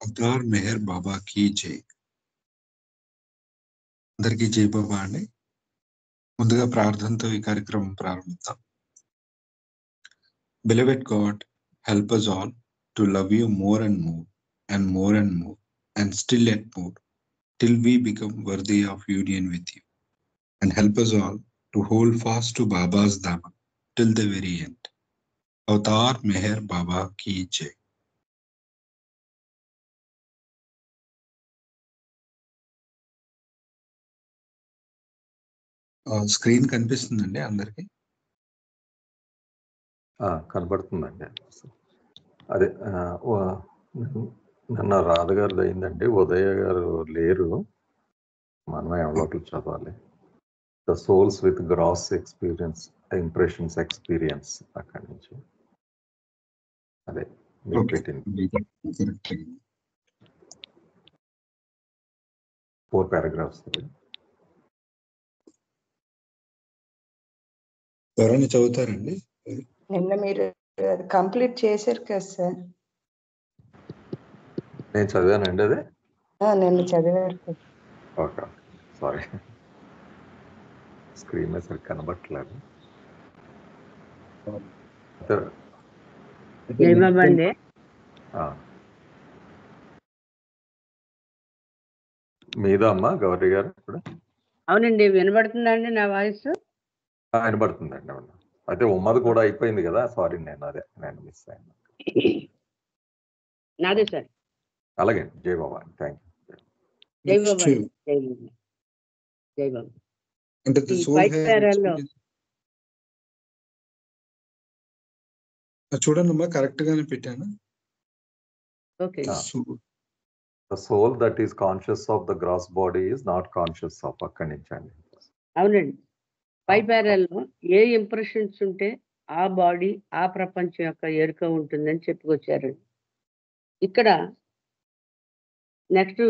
Avatar Meher బాబా key జై అందరికీ జై బాబా అండి ముందుగా ప్రార్థనతో ఈ కార్యక్రమం ప్రారంభిద్దాం beloved God help us all to love you more and more and more and more and still yet more till we become worthy of union with you and help us all to hold fast to Baba's Dhamma till the very end. Avatar Meher Baba Ki Jai. Screen కనిపిస్తుందండి అందరికి ఆ, కనబడుతుందండి అదే ఆ, వ- నిన్న రాధగారిది అయిందండి ఉదయ గారు లేరు మనమే ఎవరికి చదవాలి the souls with gross experience impressions experience అక్కడి నుంచి అదే మీకు Okay. పెట్టింది కరెక్ట్ ఫోర్ పారాగ్రాఫ్స్ ఎవరైనా చదువుతారండి నిన్న మీరు అది కంప్లీట్ చేశారు కదా సార్ నేను చదివానండి అదే ఆ, నిన్న చదివారు కదా ఓకే సారీ స్క్రీన్ మీద సరిగ్గా కనబట్టలేదు అయితే, జయబాబండి ఆ. మీద అమ్మా గౌరీ గారు ఇప్పుడు అవునండి వినబడుతుందండి నా వాయిస్ ఆ, వినబడుతుందండి అవును అయితే ఉమ్మది కూడా అయిపోయింది కదా సారీ నేను అదే నేను మిస్ అయ్యాను నాదే సార్ అలాగే జై బాబా థ్యాంక్ జై Next, బాబా జై బాబా జై బాబా అంటే the ఈ soul white has parallel లో. experience- ఆ, చూడండి అమ్మా కరెక్ట్ గానే పెట్టాను okay Ah. So, the soul that is conscious of the gross body is not conscious of అక్కడి నుంచి అండి అవునండి పై ప్యారల్లో ఏ ఇంప్రెషన్స్ ఉంటే ఆ బాడీ ఆ ప్రపంచం యొక్క ఎరుక ఉంటుందని చెప్పుకొచ్చారండి ఇక్కడ నెక్స్ట్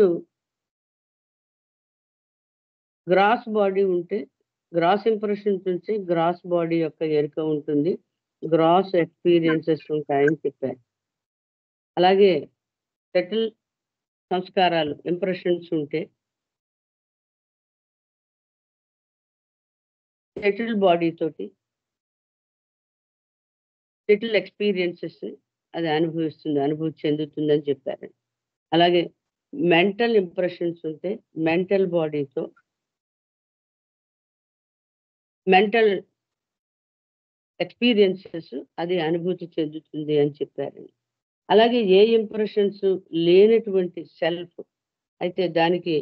గ్రాస్ బాడీ ఉంటే గ్రాస్ ఇంప్రెషన్స్ ఉంటే గ్రాస్ బాడీ యొక్క ఎరుక ఉంటుంది గ్రాస్ ఎక్స్పీరియన్సెస్ ఉంటాయని చెప్పారు అలాగే సెటిల్ సంస్కారాలు ఇంప్రెషన్స్ ఉంటే సెటిల్ బాడీ తోటి సెటిల్ ఎక్స్పీరియన్సెస్ అది అనుభవిస్తుంది అనుభూతి చెందుతుందని చెప్పారు అలాగే మెంటల్ ఇంప్రెషన్స్ ఉంటే మెంటల్ బాడీతో మెంటల్ ఎక్స్పీరియన్సెస్ అది అనుభూతి చెందుతుంది అని చెప్పారు అలాగే ఏ ఇంప్రెషన్స్ లేనటువంటి సెల్ఫ్ అయితే దానికి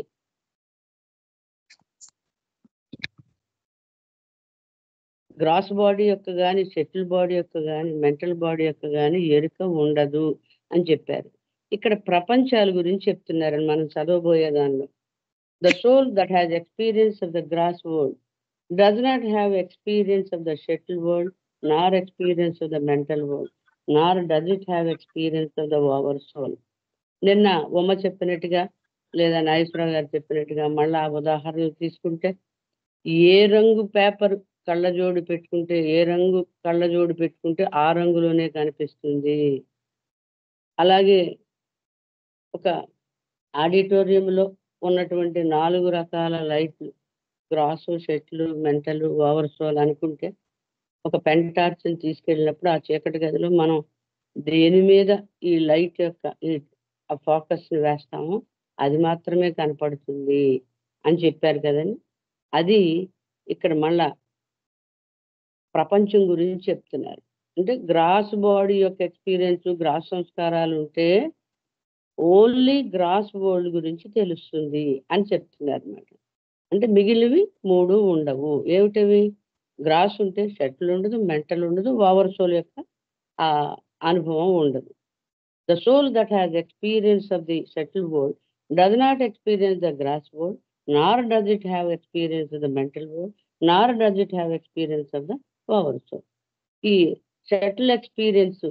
గ్రాస్ బాడీ యొక్క కానీ సెటిల్ బాడీ యొక్క కానీ మెంటల్ బాడీ యొక్క కానీ ఎరుక ఉండదు అని చెప్పారు ఇక్కడ ప్రపంచాల గురించి చెప్తున్నారని మనం చదవబోయే దానిలో the soul that has experience of the gross world does not have experience of the subtle world nor experience of the mental world nor does it have experience of the oversoul నిన్న ఉమ్మ చెప్పినట్టుగా లేదా నాగేశ్వరరావు గారు చెప్పినట్టుగా మళ్ళీ ఆ ఉదాహరణలు తీసుకుంటే ఏ రంగు పేపర్ కళ్ళజోడు పెట్టుకుంటే ఏ రంగు కళ్ళజోడు పెట్టుకుంటే ఆ రంగులోనే కనిపిస్తుంది అలాగే ఒక ఆడిటోరియంలో ఉన్నటువంటి నాలుగు రకాల లైట్లు గ్రాస్ షెట్లు మెంటల్ ఓవర్ సోల్ అనుకుంటే ఒక పెన్ టార్చ్ని తీసుకెళ్ళినప్పుడు ఆ చీకటి గదిలో మనం దేని మీద ఈ లైట్ యొక్క ఈ ఫోకస్ ని వేస్తామో అది మాత్రమే కనపడుతుంది అని చెప్పారు కదండి అది ఇక్కడ మళ్ళా ప్రపంచం గురించి చెప్తున్నారు అంటే గ్రాస్ బాడీ యొక్క ఎక్స్పీరియన్స్ గ్రాస్ సంస్కారాలు ఉంటే ఓన్లీ గ్రాస్ వరల్డ్ గురించి తెలుస్తుంది అని చెప్తున్నారు అన్నమాట అంటే మిగిలివి మూడు ఉండవు ఏమిటవి గ్రాస్ ఉంటే షటిల్ ఉండదు మెంటల్ ఉండదు ఓవర్ సోల్ యొక్క ఆ అనుభవం ఉండదు the soul that has experience of the subtle world does not experience the gross world nor does it have experience of the mental world nor does it have experience of the oversoul ఈ subtle experience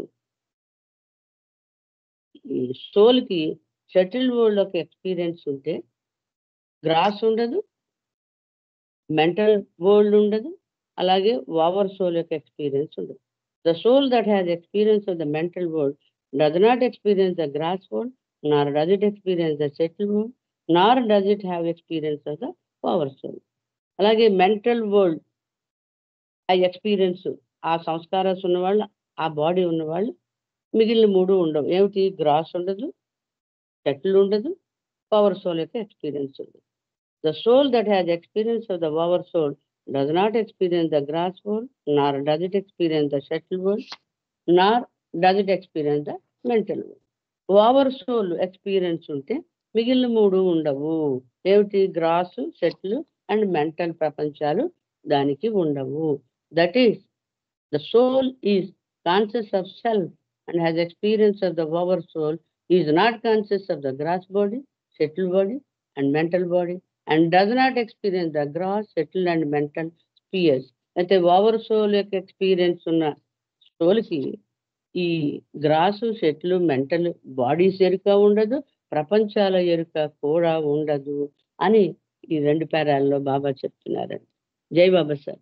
ఈ soul కి subtle world ఒక experience ఉంటే gross ఉండదు mental world ఉండదు అలాగే oversoul యొక్క experience ఉండదు the soul that has experience of the mental world does not experience the gross world nor does it experience the settled world, nor does it have experience of the power soul. అలాగే mental world ఆ experience ఆ సంస్కారాలు ఉన్నవాళ్ళు ఆ body ఉన్నవాళ్ళు మిగిలిన మూడు ఉండవు ఏమిటి గ్రాస్ ఉండదు సెటిల్ ఉండదు పవర్ సోల్ యొక్క ఎక్స్పీరియన్స్ ఉండదు the soul that has experience of the power soul does not experience the gross world nor does it experience the subtle world nor does it experience the mental world oversoul experience ఉంటే మిగిలిన మూడు ఉండవు ఏమిటి gross subtle and mental ప్రపంచాలు దానికి ఉండవు that is the soul is conscious of self and has experience of the oversoul is not conscious of the gross body subtle body and mental body and does not experience the gross subtle and mental spheres అయితే oversoul యొక్క experience ఉన్న సోల్కి ఈ grass సెట్లు mental bodies ఎరుక ఉండదు ప్రపంచాల ఎరుక కూడా ఉండదు అని ఈ రెండు పేరాల్లో బాబా చెప్తున్నారండి జై బాబా సార్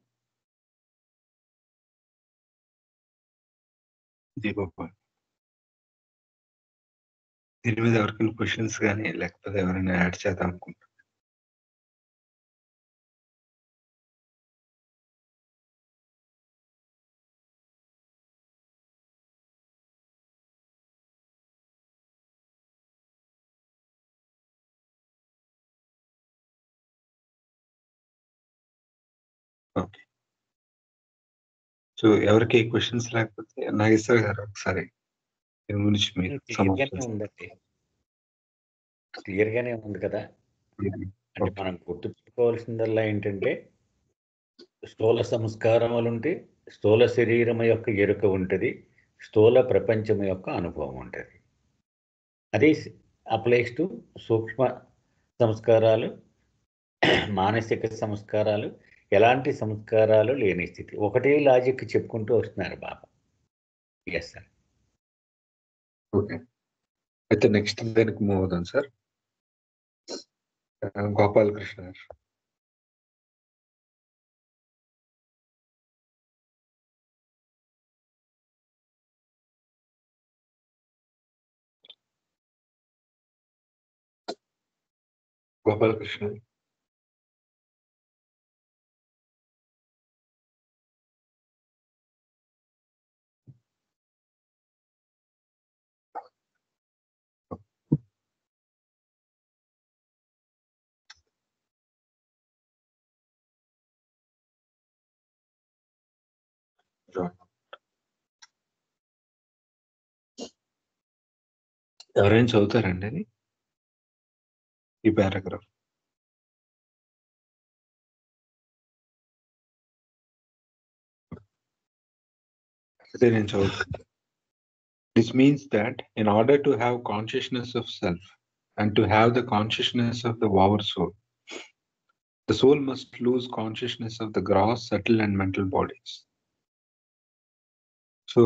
దీపప్ప దీని మీద ఎవరికైనా క్వశ్చన్స్ కానీ లేకపోతే ఎవరైనా యాడ్ చేద్దాం అనుకుంటా ఓకే సో ఎవరికి క్వశ్చన్స్ లేకపోతే నాగేశ్వర్ గారు ఒకసారి దీని గురించి మీరు క్లియర్గానే ఉందండి క్లియర్గానే ఉంది కదా అంటే Okay. మనం గుర్తుపెట్టుకోవాల్సిందల్లా ఏంటంటే స్థూల సంస్కారములు ఉంటే స్థూల శరీరం యొక్క ఎరుక ఉంటుంది స్థూల ప్రపంచం యొక్క అనుభవం ఉంటుంది అది అప్లైస్ టు సూక్ష్మ సంస్కారాలు మానసిక సంస్కారాలు ఎలాంటి సంస్కారాలు లేని స్థితి ఒకటే లాజిక్ చెప్పుకుంటూ వస్తున్నారు బాబా ఎస్ సార్ ఓకే అయితే నెక్స్ట్ దానికి మూవ్ అవుదాం సార్ గోపాలకృష్ణ గారు గోపాలకృష్ణ గారు. ఎవరైనా చదువుతారండి అది ఈ పారాగ్రాఫ్ అయితే నేను చదువుతాను this means that in order to have consciousness of self and to have the consciousness of the oversoul the soul must lose consciousness of the gross, subtle, and mental bodies. So,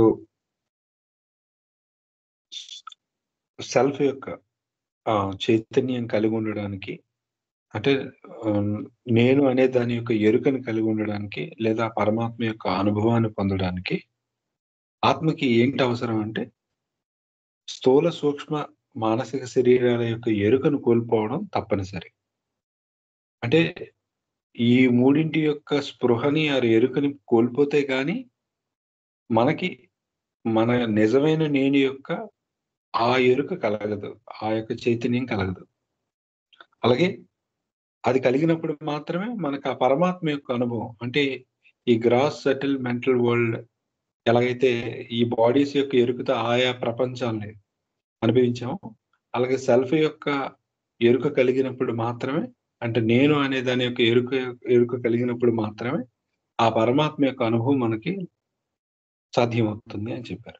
self యొక్క ఆ, చైతన్యం కలిగి ఉండడానికి అంటే ఆ, నేను అనే దాని యొక్క ఎరుకను కలిగి ఉండడానికి లేదా పరమాత్మ యొక్క అనుభవాన్ని పొందడానికి ఆత్మకి ఏంటి అవసరం అంటే స్థూల సూక్ష్మ మానసిక శరీరాల యొక్క ఎరుకను కోల్పోవడం తప్పనిసరి అంటే ఈ మూడింటి యొక్క స్పృహని ఆ ఎరుకని కోల్పోతే గాని మనకి మన నిజమైన నేను యొక్క ఆ ఎరుక కలగదు ఆ యొక్క చైతన్యం కలగదు అలాగే అది కలిగినప్పుడు మాత్రమే మనకు ఆ పరమాత్మ యొక్క అనుభవం అంటే ఈ గ్రాస్ సెటిల్ మెంటల్ వరల్డ్ ఎలాగైతే ఈ బాడీస్ యొక్క ఎరుకతో ఆయా ప్రపంచాన్ని అనుభవించామో అలాగే సెల్ఫ్ యొక్క ఎరుక కలిగినప్పుడు మాత్రమే అంటే నేను అనే దాని యొక్క ఎరుక ఎరుక కలిగినప్పుడు మాత్రమే ఆ పరమాత్మ యొక్క అనుభవం మనకి సాధ్యమవుతుంది అని చెప్పారు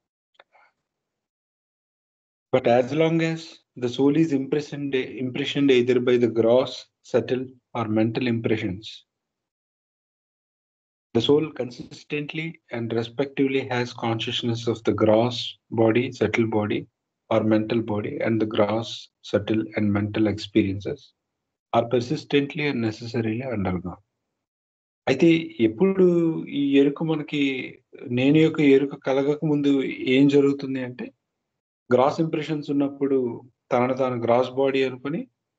but as long as the soul is impression impression either by the gross, subtle, or mental impressions. The soul consistently and respectively has consciousness of the gross body, subtle body, or mental body, and the gross, subtle, and mental experiences are persistently and necessarily undergone. అయితే ఎప్పుడు ఈ ఎరుక మనకి నేను యొక్క ఎరుక కలగక ముందు ఏం జరుగుతుంది అంటే గ్రాస్ ఇంప్రెషన్స్ ఉన్నప్పుడు తనను తాను గ్రాస్ బాడీ అనుకుని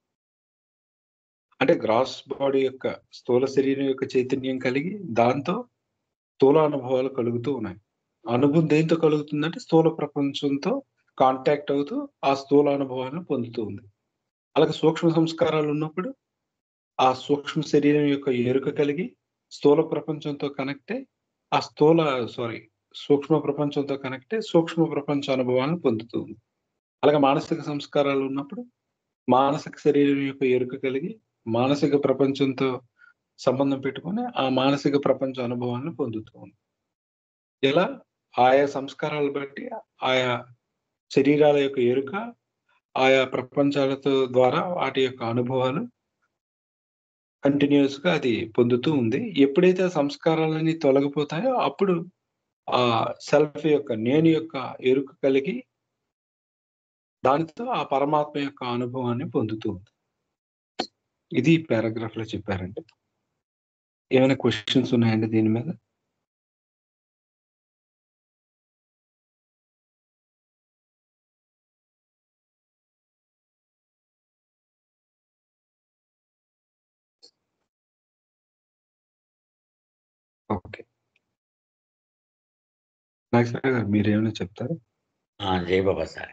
అంటే గ్రాస్ బాడీ యొక్క స్థూల శరీరం యొక్క చైతన్యం కలిగి దాంతో స్థూల అనుభవాలు కలుగుతూ ఉన్నాయి అనుభవం దేంతో కలుగుతుందంటే స్థూల ప్రపంచంతో కాంటాక్ట్ అవుతూ ఆ స్థూల అనుభవాలను పొందుతూ ఉంది అలాగే సూక్ష్మ సంస్కారాలు ఉన్నప్పుడు ఆ సూక్ష్మ శరీరం యొక్క ఎరుక కలిగి స్థూల ప్రపంచంతో కనెక్ట్ అయి ఆ స్థూల సారీ సూక్ష్మ ప్రపంచంతో కనెక్ట్ అయి సూక్ష్మ ప్రపంచ అనుభవాలను పొందుతూ ఉంది అలాగే మానసిక సంస్కారాలు ఉన్నప్పుడు మానసిక శరీరం యొక్క ఎరుక కలిగి మానసిక ప్రపంచంతో సంబంధం పెట్టుకొని ఆ మానసిక ప్రపంచ అనుభవాన్ని పొందుతూ ఉంది ఇలా ఆయా సంస్కారాలు బట్టి ఆయా శరీరాల యొక్క ఎరుక ఆయా ప్రపంచాలతో ద్వారా వాటి యొక్క అనుభవాలు కంటిన్యూస్ గా అది పొందుతూ ఉంది ఎప్పుడైతే ఆ సంస్కారాలన్నీ తొలగిపోతాయో అప్పుడు ఆ సెల్ఫ్ యొక్క నేను యొక్క ఎరుక కలిగి దానితో ఆ పరమాత్మ యొక్క అనుభవాన్ని పొందుతూ ఉంది ఇది పారాగ్రాఫ్ లో చెప్పారండి ఏమైనా క్వశ్చన్స్ ఉన్నాయండి దీని మీద ఓకే నాగేశ్వర గారు మీరు ఏమైనా చెప్తారా ఆ, జై బాబా సార్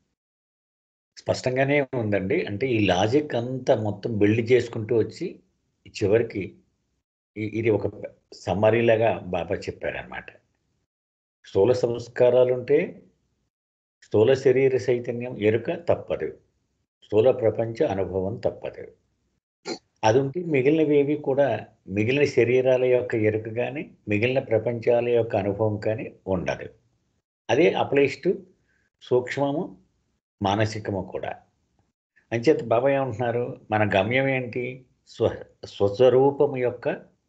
స్పష్టంగానే ఉందండి అంటే ఈ లాజిక్ అంతా మొత్తం బిల్డ్ చేసుకుంటూ వచ్చి చివరికి ఈ- ఇది ఒక సమ్మరీ లాగా బాబా చెప్పారనమాట స్థూల సంస్కారాలు ఉంటే స్థూల శరీర చైతన్యం ఎరుక తప్పదు స్థూల ప్రపంచ అనుభవం తప్పదు అది ఉంటే మిగిలినవేవి కూడా మిగిలిన శరీరాల యొక్క ఎరుక కానీ మిగిలిన ప్రపంచాల యొక్క అనుభవం కానీ ఉండదు అదే అప్లైస్ టు సూక్ష్మము మానసికము కూడా అంచేత బాబా ఏమంటున్నారు మన గమ్యం ఏంటి స్వ స్వస్వరూపము యొక్క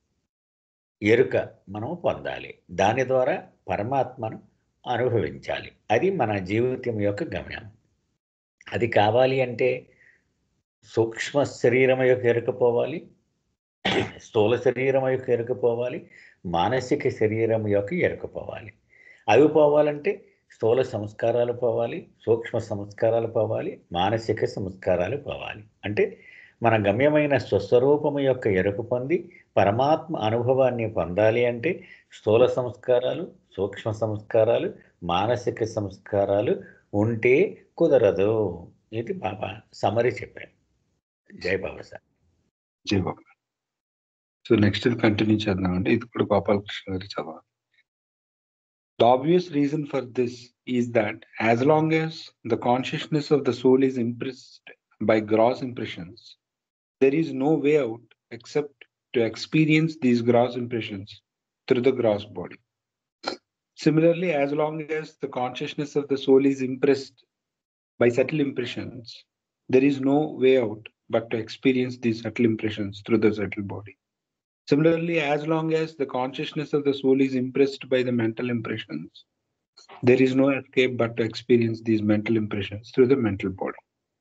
ఎరుక మనం పొందాలి దాని ద్వారా పరమాత్మను అనుభవించాలి అది మన జీవితం యొక్క గమ్యం అది కావాలి అంటే సూక్ష్మ శరీరం యొక్క ఎరుకపోవాలి స్థూల శరీరం యొక్క ఎరుకపోవాలి మానసిక శరీరం యొక్క ఎరుకపోవాలి అవి పోవాలంటే స్థూల సంస్కారాలు పోవాలి సూక్ష్మ సంస్కారాలు పోవాలి మానసిక సంస్కారాలు పోవాలి అంటే మన గమ్యమైన స్వస్వరూపము యొక్క ఎరుక పొంది పరమాత్మ అనుభవాన్ని పొందాలి అంటే స్థూల సంస్కారాలు సూక్ష్మ సంస్కారాలు మానసిక సంస్కారాలు ఉంటే కుదరదు ఇది బాబా సమరి చెప్పారు జై బాబా సార్ జై బాబా సో నెక్స్ట్ కంటిన్యూ చేద్దామండి ఇది కూడా గోపాలకృష్ణ గారి చదవాలి The obvious reason for this is that as long as the consciousness of the soul is impressed by gross impressions, there is no way out except to experience these gross impressions through the gross body. Similarly, as long as the consciousness of the soul is impressed by subtle impressions, there is no way out but to experience these subtle impressions through the subtle body. Similarly, as long as the consciousness of the soul is impressed by the mental impressions, there is no escape but to experience these mental impressions through the mental body.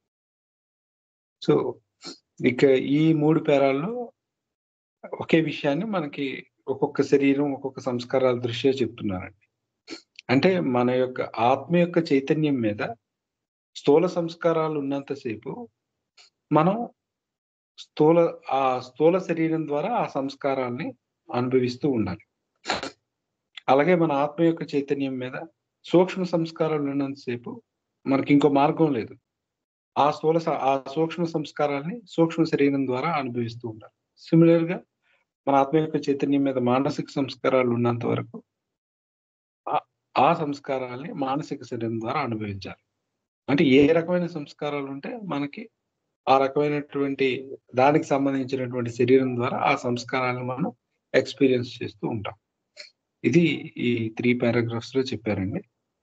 So ఇక ఈ మూడు పేరాల్లో ఒకే విషయాన్ని మనకి ఒక్కొక్క శరీరం ఒక్కొక్క సంస్కారాల దృష్ట్యా చెప్తున్నారండి అంటే మన యొక్క ఆత్మ యొక్క చైతన్యం మీద స్థూల సంస్కారాలు ఉన్నంతసేపు మనం స్థూల ఆ స్థూల శరీరం ద్వారా ఆ సంస్కారాన్ని అనుభవిస్తూ ఉండాలి అలాగే మన ఆత్మ యొక్క చైతన్యం మీద సూక్ష్మ సంస్కారాలు ఉన్నంతసేపు మనకి ఇంకో మార్గం లేదు ఆ స్థూల స- ఆ సూక్ష్మ సంస్కారాన్ని సూక్ష్మ శరీరం ద్వారా అనుభవిస్తూ ఉండాలి సిమిలర్ గా మన ఆత్మ యొక్క చైతన్యం మీద మానసిక సంస్కారాలు ఉన్నంత వరకు ఆ- ఆ సంస్కారాల్ని మానసిక శరీరం ద్వారా అనుభవించాలి అంటే ఏ రకమైన సంస్కారాలు ఉంటే మనకి ఆ రకమైనటువంటి దానికి సంబంధించినటువంటి శరీరం ద్వారా ఆ సంస్కారాలను మనం ఎక్స్పీరియన్స్ చేస్తూ ఉంటాం ఇది ఈ త్రీ పారాగ్రాఫ్స్ లో చెప్పారండి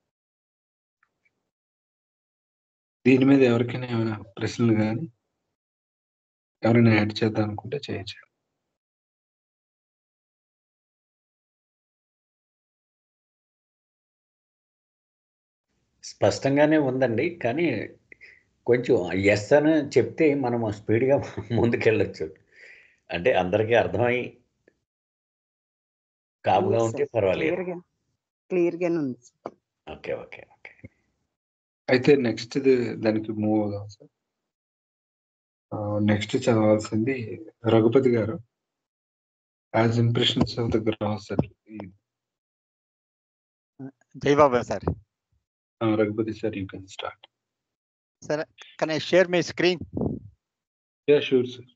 దీని మీద ఎవరికైనా ఏమైనా ప్రశ్నలు కానీ ఎవరైనా యాడ్ చేద్దాం అనుకుంటే చేయొచ్చు స్పష్టంగానే ఉందండి కానీ కొంచెం ఎస్ అని చెప్తే మనం స్పీడ్గా ముందుకెళ్ళొచ్చు అంటే అందరికీ అర్థమై కాపుగా ఉంటే పర్వాలేదు క్లియర్ గా క్లియర్ గానే ఉంది ఓకే ఓకే ఓకే అయితే నెక్స్ట్ దానికి మూవ్ అవుదాం సార్ నెక్స్ట్ చదవాల్సింది Raghupati garu as impressions of the gross జై Baba sir Raghupati sir you can start sir can I share my screen yeah sure sir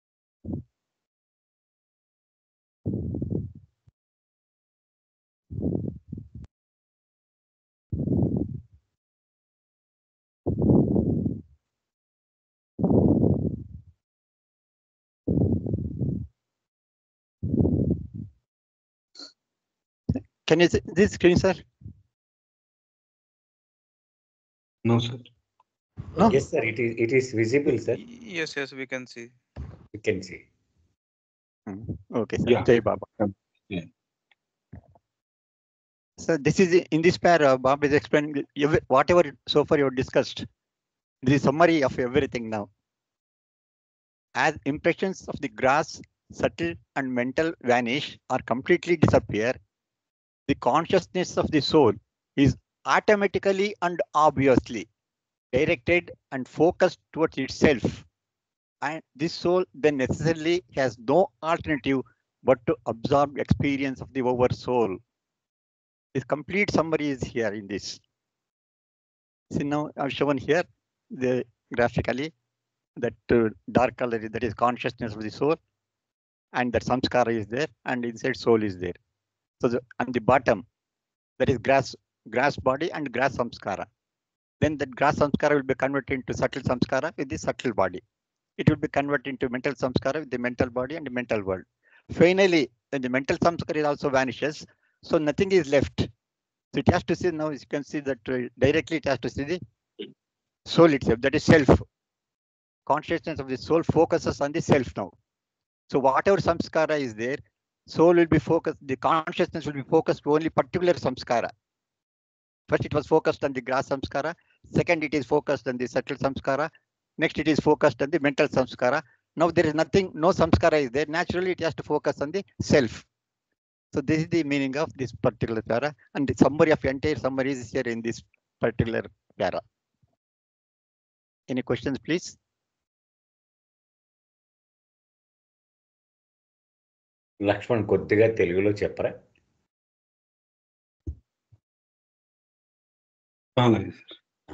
can you this screen sir no sir No. Yes, sir, it is, it is visible, sir. Yes, yes, we can see. You can see. Okay sir Yeah. జై బాబా Um, yeah. So this is in this pair, uh, Bob is explaining every- whatever so far you have discussed. This is summary of everything now. As impressions of the grass, subtle and mental vanish or completely disappear, the consciousness of the soul is automatically and obviously directed and focused towards itself. And this soul then necessarily has no alternative but to absorb experience of the over soul. This complete summary is here in this. See now I've shown here the graphically that uh, dark color is- that is consciousness of the soul and that samskara is there and inside soul is there. So the, on the bottom that is grass grass body and grass samskara. Then that grass samskara will be converted into subtle samskara with the subtle body. It will be converted into mental samskara with the mental body and the mental world. Finally, when the mental samskara is also vanishes, so nothing is left. So it has to see now, as you can see that uh, directly it has to see the soul itself, that is self. Consciousness of the soul focuses on the self now. So whatever samskara is there, soul will be focused, the consciousness will be focused to only particular samskara. First it was focused on the grass samskara, second it is focused on the subtle samskara, next it is focused on the mental samskara. Now there is nothing, no samskara is there, naturally it has to focus on the self. So this is the meaning of this particular para and the summary of entire summary is here in this particular para. Any questions, please? Laxman కొద్దిగా తెలుగులో చెప్పరా అలాగే sir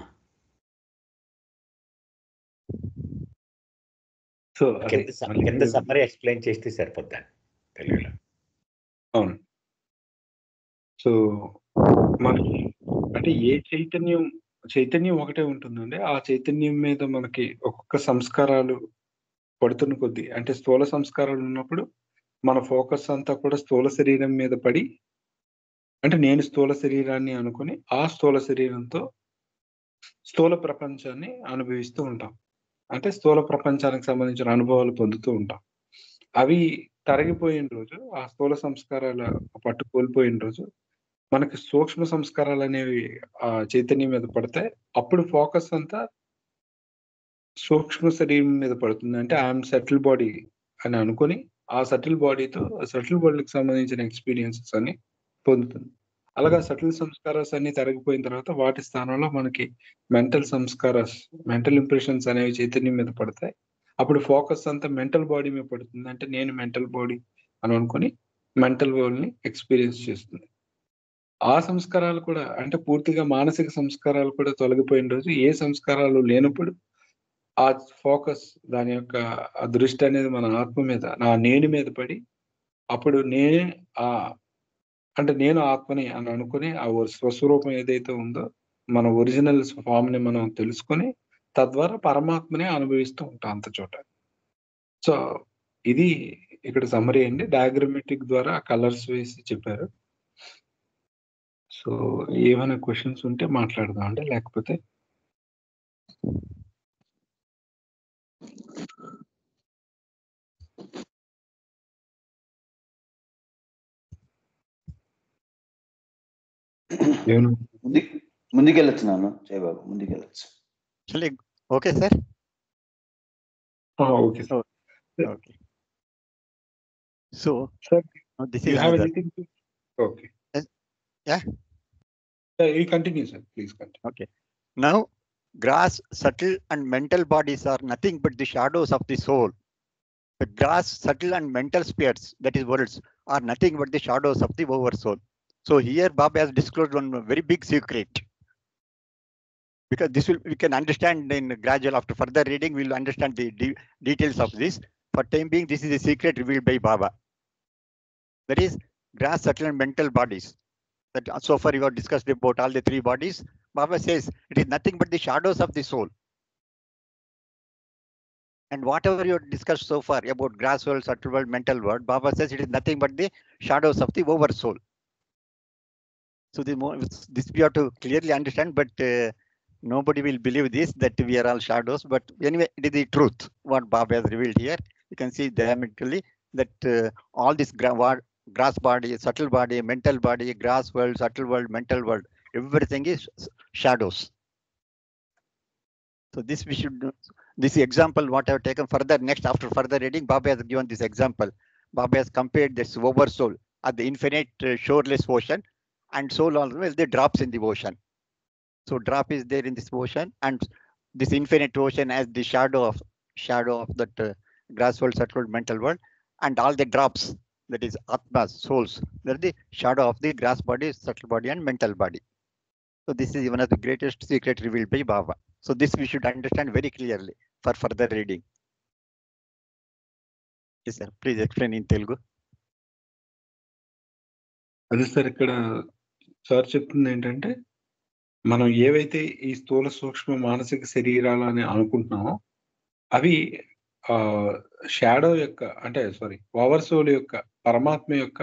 so కింద స- కింద summary explain చేస్తే సరిపోద్దా తెలుగులో అవును సో మనకి అంటే ఏ చైతన్యం చైతన్యం ఒకటే ఉంటుందండి ఆ చైతన్యం మీద మనకి ఒక్కొక్క సంస్కారాలు పడుతున్న కొద్దీ అంటే స్థూల సంస్కారాలు ఉన్నప్పుడు మన ఫోకస్ అంతా కూడా స్థూల శరీరం మీద పడి అంటే నేను స్థూల శరీరాన్ని అనుకుని ఆ స్థూల శరీరంతో స్థూల ప్రపంచాన్ని అనుభవిస్తూ ఉంటాం అంటే స్థూల ప్రపంచానికి సంబంధించిన అనుభవాలు పొందుతూ ఉంటాం అవి తరగిపోయిన రోజు ఆ స్థూల సంస్కారాల పట్టు కోల్పోయిన రోజు మనకి సూక్ష్మ సంస్కారాలు అనేవి ఆ చైతన్యం మీద పడతాయి అప్పుడు ఫోకస్ అంతా సూక్ష్మ శరీరం మీద పడుతుంది అంటే ఐఎమ్ సెటిల్ బాడీ అని అనుకొని ఆ సటిల్ బాడీతో సటిల్ బాడీకి సంబంధించిన ఎక్స్పీరియన్సెస్ అన్ని పొందుతుంది అలాగా సటిల్ సంస్కారాస్ అన్ని తరగిపోయిన తర్వాత వాటి స్థానంలో మనకి మెంటల్ సంస్కారాస్ మెంటల్ ఇంప్రెషన్స్ అనేవి చైతన్యం మీద పడతాయి అప్పుడు ఫోకస్ అంతా మెంటల్ బాడీ మీద పడుతుంది అంటే నేను మెంటల్ బాడీ అని అనుకుని మెంటల్ వరల్డ్ ని ఎక్స్పీరియన్స్ చేస్తుంది ఆ సంస్కారాలు కూడా అంటే పూర్తిగా మానసిక సంస్కారాలు కూడా తొలగిపోయిన రోజు ఏ సంస్కారాలు లేనప్పుడు ఆ ఫోకస్ దాని యొక్క ఆ దృష్టి అనేది మన ఆత్మ మీద నా నేను మీద పడి అప్పుడు నేనే ఆ అంటే నేను ఆత్మని అని అనుకుని ఆ ఒ- స్వస్వరూపం ఏదైతే ఉందో మన ఒరిజినల్ ఫామ్ ని మనం తెలుసుకొని తద్వారా పరమాత్మని అనుభవిస్తూ ఉంటాం అంత చోట సో ఇది ఇక్కడ సమ్మరీ అండి డయాగ్రమెటిక్ ద్వారా కలర్స్ వేసి చెప్పారు సో ఏమైనా క్వశ్చన్స్ ఉంటే మాట్లాడదాం అండి లేకపోతే ఏమైనా ముందు ముందుకెళ్ళొచ్చు నాన్న జయబాబు ముందుకెళ్ళొచ్చు Actually, okay, sir? Okay sir Okay. So, Sir, uh, this you is have another, anything okay Yes. Yeah. You continue sir please continue okay. Now, grass, subtle, and mental bodies are nothing but the shadows of the soul. The grass, subtle, and mental spheres, that is worlds, are nothing but the shadows of the oversoul. So here Baba has disclosed one very big secret. Because this will we can understand in gradual after further reading, we'll understand the de- details of this. For time being, this is a secret revealed by Baba. That is grass, subtle, and mental bodies. That uh, so far you have discussed about all the three bodies. Baba says it is nothing but the shadows of the soul. And whatever you have discussed so far about grass world, subtle world, mental world, Baba says it is nothing but the shadows of the oversoul. So the more this we have to clearly understand, but uh, nobody will believe this that we are all shadows. But anyway, it is the truth what Baba has revealed here. You can see diametrically that uh, all this gra- wa- grass body, subtle body, mental body, grass world, subtle world, mental world, everything is s- shadows. So this we should, do- this example what I have taken further next after further reading, Baba has given this example. Baba has compared this oversoul at the infinite uh, shoreless ocean and soul always the drops in the ocean. So drop is there in this ocean and this infinite ocean as the shadow of shadow of that uh, grass world, subtle world, mental world, and all the drops that is atmas, souls, they're the shadow of the grass body, subtle body, and mental body. So this is one of the greatest secret revealed by Baba. So this we should understand very clearly for further reading. Yes, sir. Please explain in Telugu. అదే sir ఇక్కడ sir చెప్తుంది ఏంటంటే మనం ఏవైతే ఈ స్థూల సూక్ష్మ మానసిక శరీరాలు అని అనుకుంటున్నామో అవి ఆ షాడో యొక్క అంటే సారీ ఓవర్ సోల్ యొక్క పరమాత్మ యొక్క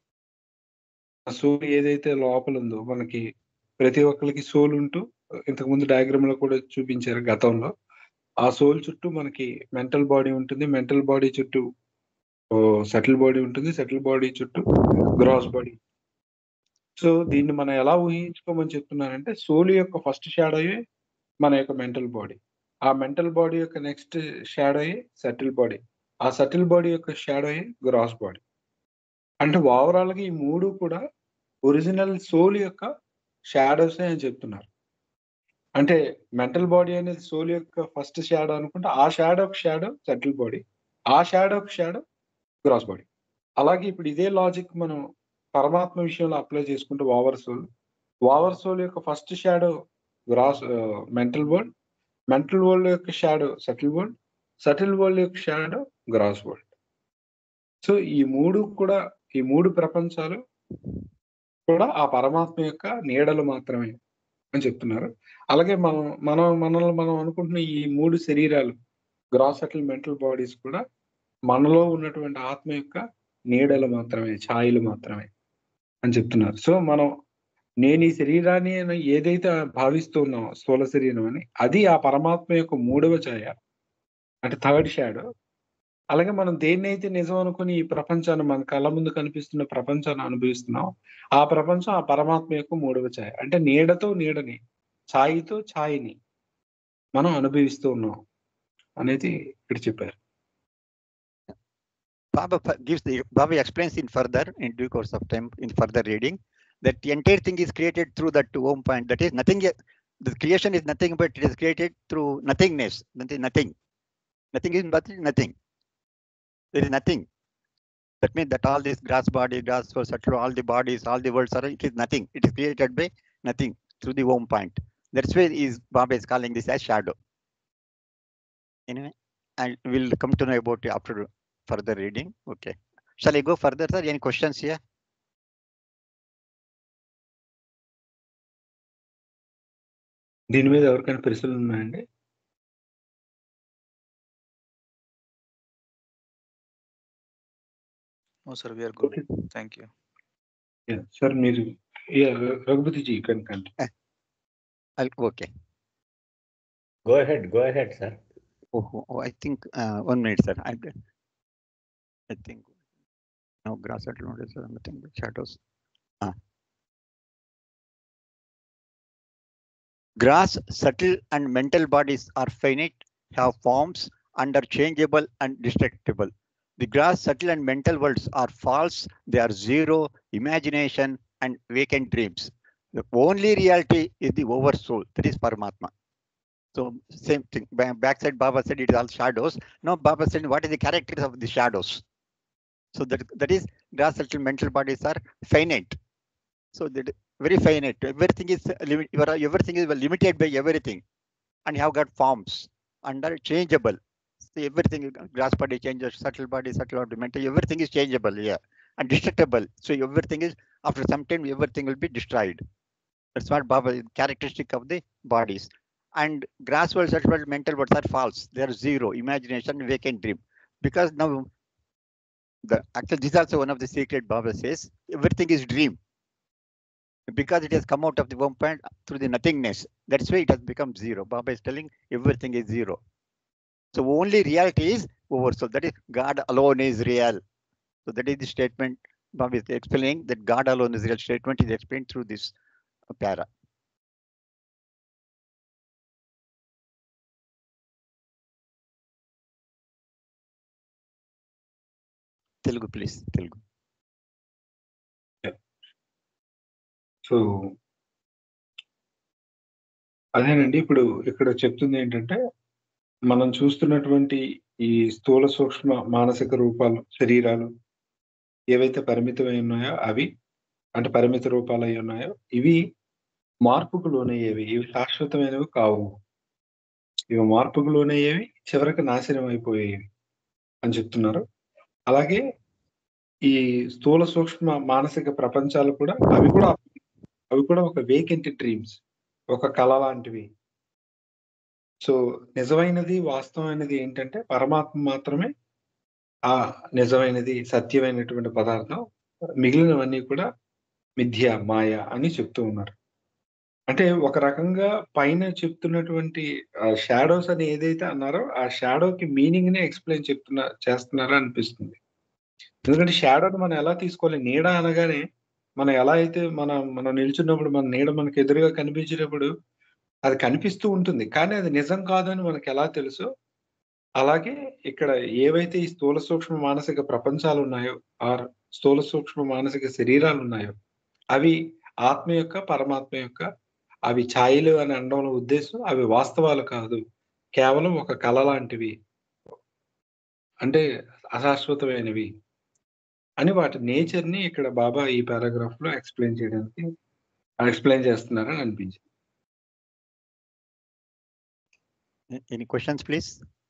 సోల్ ఏదైతే లోపల ఉందో మనకి ప్రతి ఒక్కరికి సోల్ ఉంటూ ఇంతకు ముందు డయాగ్రామ్ లో కూడా చూపించారు గతంలో ఆ సోల్ చుట్టూ మనకి మెంటల్ బాడీ ఉంటుంది మెంటల్ బాడీ చుట్టూ సెటిల్ బాడీ ఉంటుంది సెటిల్ బాడీ చుట్టూ గ్రాస్ బాడీ సో దీన్ని మనం ఎలా ఊహించుకోమని చెప్తున్నానంటే సోల్ యొక్క ఫస్ట్ షాడోయే మన యొక్క మెంటల్ బాడీ ఆ మెంటల్ బాడీ యొక్క నెక్స్ట్ షాడోయే సెటిల్ బాడీ ఆ సెటిల్ బాడీ యొక్క షాడోయే గ్రాస్ బాడీ అంటే ఓవరాల్ గా ఈ మూడు కూడా ఒరిజినల్ సోల్ యొక్క షాడోస్ అని చెప్తున్నారు అంటే మెంటల్ బాడీ అనేది సోల్ యొక్క ఫస్ట్ షాడో అనుకుంటే ఆ షాడో షాడో సెటిల్ బాడీ ఆ షాడో షాడో గ్రాస్ బాడీ అలాగే ఇప్పుడు ఇదే లాజిక్ మనం పరమాత్మ విషయంలో అప్లై చేసుకుంటే ఓవర్ సోల్ ఓవర్ సోల్ యొక్క first shadow gross mental world mental world యొక్క shadow subtle world subtle world యొక్క షాడో గ్రాస్ వరల్డ్ సో ఈ మూడు కూడా ఈ మూడు ప్రపంచాలు కూడా ఆ పరమాత్మ యొక్క నీడలు మాత్రమే అని చెప్తున్నారు అలాగే మనం మనం మనల్ని మనం అనుకుంటున్న ఈ మూడు శరీరాలు గ్రాస్ సెటిల్ మెంటల్ బాడీస్ కూడా మనలో ఉన్నటువంటి ఆత్మ యొక్క నీడలు మాత్రమే ఛాయలు మాత్రమే అని చెప్తున్నారు సో మనం నేను ఈ శరీరాన్ని అని ఏదైతే భావిస్తున్నామో స్థూల శరీరం అని అది ఆ పరమాత్మ యొక్క మూడవ ఛాయ అంటే థర్డ్ షాడో అలాగే మనం దేన్నైతే నిజం అనుకుని ఈ ప్రపంచాన్ని మన కళ్ళ ముందు కనిపిస్తున్న ప్రపంచాన్ని అనుభవిస్తున్నాం ఆ ప్రపంచం ఆ పరమాత్మ యొక్క మూడవ ఛాయ అంటే నీడతో నీడని ఛాయితో ఛాయిని మనం అనుభవిస్తూ ఉన్నాం అనేది ఇక్కడ చెప్పారు Baba f- gives the Baba explains in further in due course of time in further reading that the entire thing is created through that home point. That is nothing. e- The creation is nothing but it is created through nothingness. Nothing. Nothing. Nothing is but nothing. There is nothing. That means that all this grass body, grass for subtle, all the bodies, all the worlds are it is nothing. It is created by nothing through the home point. That's why is Baba is calling this as shadow. Anyway, and we'll come to know about it after further reading. Okay. Shall I go further, sir? Any questions here? దీని మీద ఎవరికైనా ప్రశ్నలు ఉన్నాయండి No, sir, we are good. Okay. Thank you. Sir మీరు రఘుపతిజీ కనుకండి I'll, okay. Go ahead, go ahead, sir. Oh, oh, oh, I think uh, one minute, sir. I, I think no grass at notice or nothing but shadows. Ah. Grass, subtle and mental bodies are finite, have forms, and are changeable and destructible. The grass, subtle and mental worlds are false. They are zero, imagination, and vacant dreams. The only reality is the oversoul, that is Paramatma. So same thing. Ba- Backside Baba said it is all shadows. Now Baba said what is the characters of the shadows? So that that is gross subtle mental bodies are finite. So that very finite. Everything is uh, limit. you are- Everything is limited by everything, and you have got forms and are changeable. So everything uh, gross body changes, subtle body, subtle body, mental. Everything is changeable here and destructible. So everything is after some time everything will be destroyed. That's what Baba characteristic of the bodies. And grass world, such world, mental worlds are false. They are zero, imagination, vacant dream. Because now the actually this is also one of the secret Baba says everything is dream. Because it has come out of the one point through the nothingness. That's why it has become zero. Baba is telling everything is zero. So only reality is oversoul. That is God alone is real. So that is the statement Baba is explaining that God alone is real statement is explained through this uh, para. Telugu, please. Telugu. So అదేనండి ఇప్పుడు ఇక్కడ చెప్తుంది ఏంటంటే మనం చూస్తున్నటువంటి ఈ స్థూల సూక్ష్మ మానసిక రూపాలు శరీరాలు ఏవైతే పరిమితమై ఉన్నాయో అవి అంటే పరిమిత రూపాలు అయి ఉన్నాయో ఇవి మార్పుకు లోనయ్యేవి ఇవి శాశ్వతమైనవి కావు ఇవి మార్పుకు లోనయ్యేవి చివరికి నాశనం అయిపోయేవి అని చెప్తున్నారు అలాగే ఈ స్థూల సూక్ష్మ మానసిక ప్రపంచాలు కూడా అవి కూడా అవి కూడా ఒక వేకెంట్ డ్రీమ్స్ ఒక కళ లాంటివి సో నిజమైనది వాస్తవమైనది ఏంటంటే పరమాత్మ మాత్రమే ఆ నిజమైనది సత్యమైనటువంటి పదార్థం మిగిలినవన్నీ కూడా మిథ్య మాయ అని చెప్తూ ఉన్నారు అంటే ఒక రకంగా పైన చెప్తున్నటువంటి షాడోస్ అని ఏదైతే అన్నారో ఆ షాడోకి మీనింగ్ నే ఎక్స్ప్లెయిన్ చెప్తున్నా చేస్తున్నారో అనిపిస్తుంది ఎందుకంటే షాడోని మనం ఎలా తీసుకోవాలి నీడ అనగానే మనం ఎలా అయితే మన మనం నిల్చున్నప్పుడు మన నీడ మనకు ఎదురుగా కనిపించేటప్పుడు అది కనిపిస్తూ ఉంటుంది కానీ అది నిజం కాదని మనకు ఎలా తెలుసు అలాగే ఇక్కడ ఏవైతే ఈ స్థూల సూక్ష్మ మానసిక ప్రపంచాలు ఉన్నాయో ఆర్ స్థూల సూక్ష్మ మానసిక శరీరాలు ఉన్నాయో అవి ఆత్మ యొక్క పరమాత్మ యొక్క అవి ఛాయలు అని అనడంలో ఉద్దేశం అవి వాస్తవాలు కాదు కేవలం ఒక కళ లాంటివి అంటే అశాశ్వతమైనవి అని వాటి నేచర్ ని ఇక్కడ బాబా ఈ పారాగ్రాఫ్ లో ఎక్స్ప్లెయిన్ చేయడానికి ఎక్స్ప్లెయిన్ చేస్తున్నారని అనిపించింది A- Any questions, please?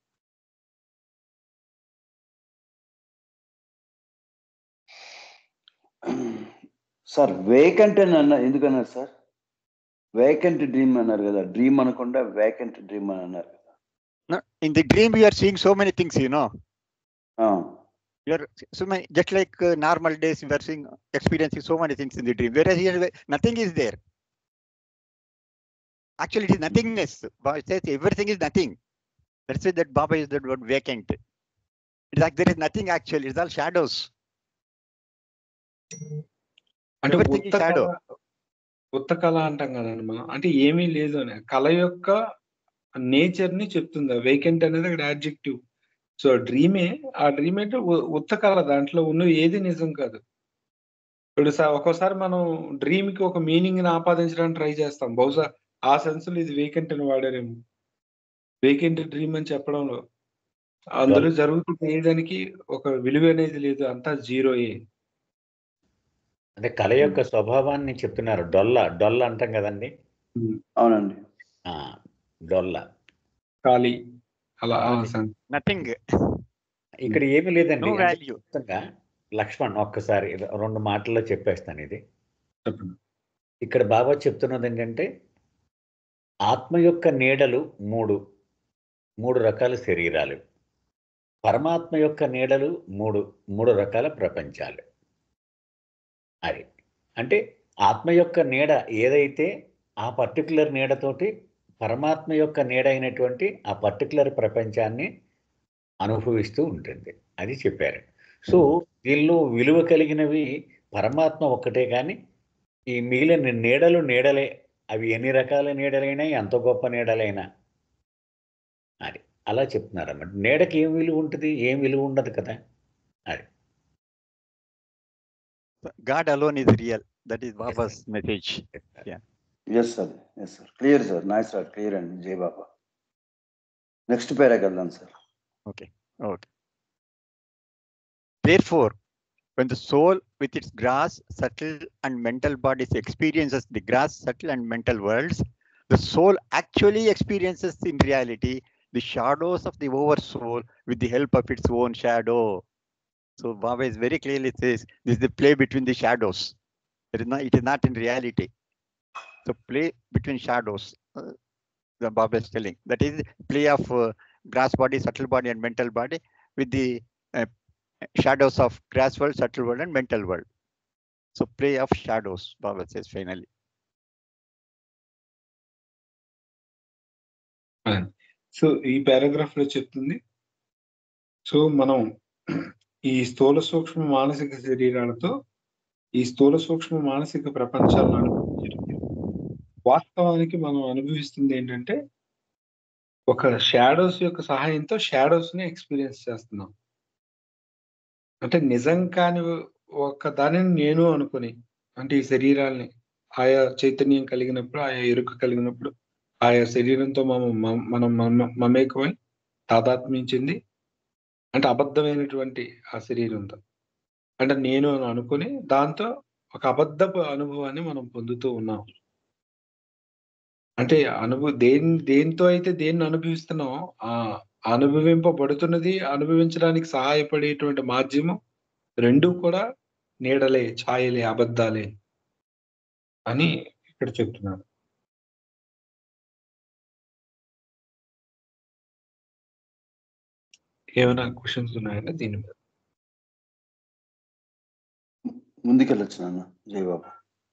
Sir vacant అని అన్న ఎందుకన్నారు సార్ వేకెంట్ డ్రీమ్ అన్నారు కదా డ్రీమ్ అనకుండా వేకెంట్ డ్రీమ్ అని అన్నారు కదా No, in the dream, we are seeing so many things, you know. ఆ, You are so many, just like uh, normal days, we are seeing, experiencing so many things in the dream. Whereas here, nothing is there. Actually, it is nothingness. Baba says everything is nothing. That's why that Baba is that word vacant. It's like there is nothing actually. It's all shadows. అంటే Everything is ఉత్త shadow. కళ ఉత్త కళ అంటాం కదండి మనం అంటే ఏమీ లేదు అని కళ యొక్క నేచర్ ని చెప్తుంది వేకెంట్ అనేది అక్కడ యాడ్జెక్టివ్ సో డ్రీమే ఆ డ్రీమ్ అంటే ఉ- ఉత్త కళ దాంట్లో ఉన్న ఏది నిజం కాదు ఇప్పుడు స- ఒక్కోసారి మనం డ్రీమ్ కి ఒక మీనింగ్ ని ఆపాదించడానికి ట్రై చేస్తాం బహుశా ఆ సెన్స్ లో ఇది వేకెంట్ అని వాడారేమో వేకెంట్ డ్రీమ్ అని చెప్పడంలో అందులో జరుగుతున్న ఏదానికి ఒక విలువ అనేది లేదు అంతా జీరోయే అంటే కళ యొక్క స్వభావాన్ని చెప్తున్నారు డొల్ల డొల్ల అంటాం కదండి అవునండి ఆ, డొల్ల ఖాళీ అలా ఆ sense. Nothing. ఇక్కడ ఏమీ లేదండి No అంటే value. మొత్తంగా లక్ష్మణ్ ఒక్కసారి రెండు మాటల్లో చెప్పేస్తాను ఇది చెప్పండి ఇక్కడ బాబా చెప్తున్నది ఏంటంటే ఆత్మ యొక్క నీడలు మూడు మూడు రకాల శరీరాలు పరమాత్మ యొక్క నీడలు మూడు మూడు రకాల ప్రపంచాలు అది అంటే ఆత్మ యొక్క నీడ ఏదైతే ఆ పర్టికులర్ నీడతోటి పరమాత్మ యొక్క నీడ అయినటువంటి ఆ పర్టికులర్ ప్రపంచాన్ని అనుభవిస్తూ ఉంటుంది అది చెప్పారు సో దీనిలో విలువ కలిగినవి పరమాత్మ ఒక్కటే కానీ ఈ మిగిలిన నీడలు నీడలే అవి ఎన్ని రకాల నీడలైనా ఎంత గొప్ప నీడలైనా అది అలా చెప్తున్నారు అన్నమాట నీడకి ఏం విలువ ఉంటుంది ఏం విలువ ఉండదు కదా God alone is real. That is Baba's message. Yes sir yes sir clear sir nice sir clear అండి జై బాబా నెక్స్ట్ పేరాకి వెళ్దాం sir Okay. Therefore, when the soul with its gross, subtle, and mental bodies experiences the gross, subtle, and mental worlds, the soul actually experiences in reality the shadows of the oversoul with the help of its own shadow. So Baba is very clearly says this is the play between the shadows. It is not, it is not in reality. So play between shadows. uh, the Baba is telling that is play of uh, grass body, subtle body, and mental body with the uh, shadows of grass world, subtle world, and mental world. So play of shadows, Baba says finally. So ఈ paragraph లో చెప్తుంది so మనం ఈ స్థూల సూక్ష్మ మానసిక శరీరాలతో ఈ స్థూల సూక్ష్మ మానసిక ప్రపంచాలను అనుభవించడం వాస్తవానికి మనం అనుభవిస్తుంది ఏంటంటే ఒక షాడోస్ యొక్క సహాయంతో షాడోస్ ని ఎక్స్పీరియన్స్ చేస్తున్నాం అంటే నిజం కాని ఒక దానిని నేను అనుకుని అంటే ఈ శరీరాల్ని ఆయా చైతన్యం కలిగినప్పుడు ఆయా ఎరుక కలిగినప్పుడు ఆయా శరీరంతో మనం మ- మనం మమ- మమేకమై తాదాత్మ్యించింది అంటే అబద్ధమైనటువంటి ఆ శరీరంతో అంటే నేను అని అనుకుని దాంతో ఒక అబద్ధపు అనుభవాన్ని మనం పొందుతూ ఉన్నాం అంటే అనుభవ దేని దేంతో అయితే దేన్ని అనుభవిస్తున్నామో ఆ అనుభవింపబడుతున్నది అనుభవించడానికి సహాయపడేటువంటి మాధ్యమం రెండు కూడా నీడలే ఛాయలే అబద్ధాలే అని ఇక్కడ చెప్తున్నాడు ఏమైనా క్వశ్చన్స్ ఉన్నాయంటే దీని మీద ముందుకెళ్ళొచ్చు నాన్న జై బాబా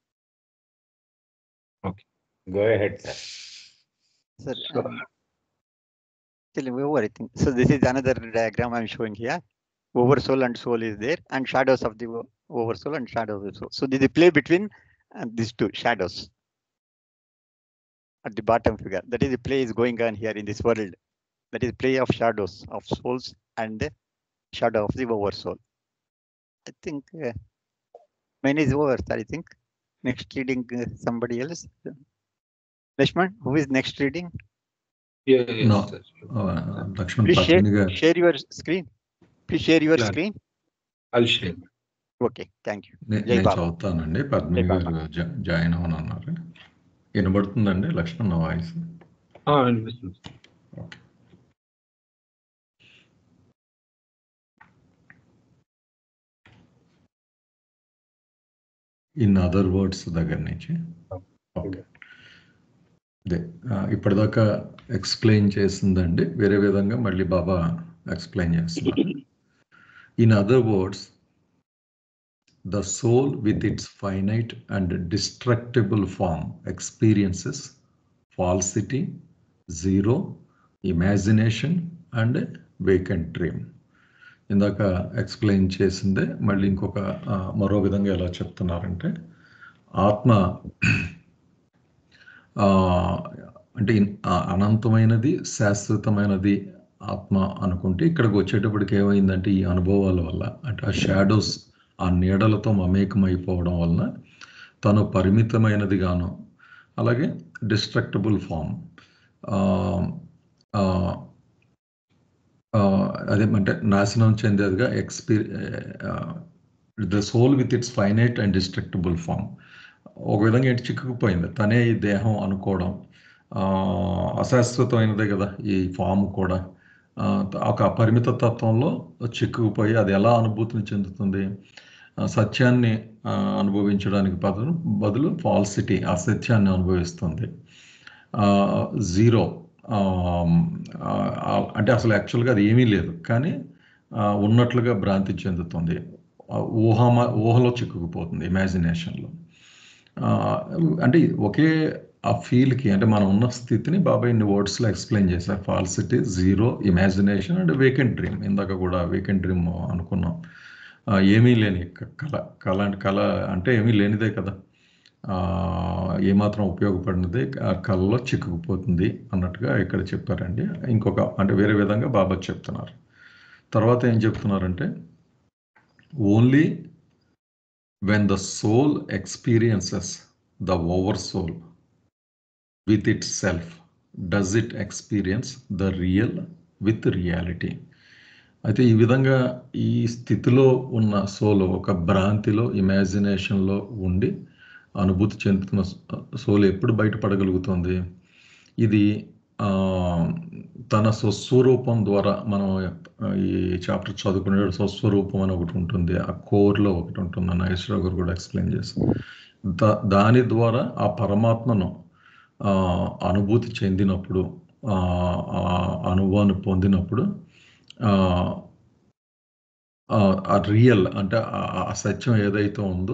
Go ahead, sir. Sir, Sure. um, actually over I think. So this is another diagram I'm showing here. Oversoul and soul is there and shadows of the o- oversoul and shadows of the soul. So this is the play between uh, these two shadows. At the bottom figure, that is the play is going on here in this world. That is play of shadows of souls and the shadow of the oversoul. I think uh, mine is over, sir, I think. Next reading uh, somebody else. Lashman, who is next reading? Yeah, yes, No. sir. ఆ, Laxman Please share, Padmini గారు share your screen. Please share your Yeah. screen. I'll share. Okay, thank you. నే- జై నేను బాబా. చదువుతానండి పద్మిని జై బాబా. గారు జా- join అవ్వను అన్నారు వినబడుతుందండి లక్ష్మణ్ నా వాయిస్ ఆ, వినిపిస్తుంది ఇన్ అదర్ వర్డ్స్ దగ్గర నుంచి ఓకే అదే ఆ, ఇప్పటిదాకా ఎక్స్ప్లెయిన్ చేసిందండి వేరే విధంగా మళ్ళీ బాబా ఎక్స్ప్లెయిన్ చేస్తున్నారు in other words the soul with its finite and destructible form experiences falsity zero imagination and vacant dream ఇందాక ఎక్స్ప్లెయిన్ చేసిందే మళ్ళీ ఇంకొక ఆ, మరో విధంగా ఎలా చెప్తున్నారంటే ఆత్మ ఆ, అంటే ఇన్- ఆ అనంతమైనది శాశ్వతమైనది ఆత్మ అనుకుంటే ఇక్కడికి వచ్చేటప్పటికి ఏమైందంటే ఈ అనుభవాల వల్ల అంటే ఆ షాడోస్ ఆ నీడలతో మమేకమైపోవడం వలన తను పరిమితమైనది గాను అలాగే డిస్ట్రక్టబుల్ ఫామ్ అదే అంటే నాశనం చెందేదిగా ఎక్స్పీ the soul with its finite and destructible form ఒక విధంగా ఏంటి చిక్కుకుపోయింది తనే ఈ దేహం అనుకోవడం ఆ, అశాశ్వతమైనదే కదా ఈ ఫామ్ కూడా ఆ, ఒక అపరిమిత తత్వంలో చిక్కుకుపోయి అది ఎలా అనుభూతిని చెందుతుంది ఆ, సత్యాన్ని ఆ, అనుభవించడానికి బదులు బదులు ఫాల్సిటీ అసత్యాన్ని అనుభవిస్తుంది జీరో అంటే అసలు యాక్చువల్గా అది ఏమీ లేదు కానీ ఆ, ఉన్నట్లుగా భ్రాంతి చెందుతుంది ఆ, ఊహమ ఊహలో చిక్కుకుపోతుంది ఇమాజినేషన్లో అంటే ఒకే ఆ ఫీల్కి అంటే మనం ఉన్న స్థితిని బాబాయ్ ఇన్ని వర్డ్స్లో ఎక్స్ప్లెయిన్ చేశారు falsity zero imagination and vacant dream ఇందాక కూడా వేకెంట్ డ్రీమ్ అనుకున్నాం ఆ, ఏమీ లేని క- కళ కళ అంటే కళ అంటే ఏమీ లేనిదే కదా ఆ, ఏమాత్రం ఉపయోగపడినది ఆ కళలో చిక్కుకుపోతుంది అన్నట్టుగా ఇక్కడ చెప్పారండి ఇంకొక అంటే వేరే విధంగా బాబా చెప్తున్నారు తర్వాత ఏం చెప్తున్నారంటే only when the soul experiences the oversoul with itself, does it experience the real with reality? అయితే ఈ విధంగా ఈ స్థితిలో ఉన్న సోల్ ఒక భ్రాంతిలో ఇమాజినేషన్లో ఉండి అనుభూతి చెందుతున్న సోల్ ఎప్పుడు బయటపడగలుగుతుంది ఇది ఆ, తన స్వస్వరూపం ద్వారా మనం ఆ, ఈ చాప్టర్ చదువుకునే స్వస్వరూపం అని ఒకటి ఉంటుంది ఆ కోర్లో ఒకటి ఉంటుంది నాగేశ్వరరావు గారు కూడా ఎక్స్ప్లెయిన్ చేస్తారు దా దాని ద్వారా ఆ పరమాత్మను ఆ, అనుభూతి చెందినప్పుడు ఆ, ఆ అనుభవాన్ని పొందినప్పుడు ఆ, ఆ రియల్ అంటే ఆ- ఆ సత్యం ఏదైతే ఉందో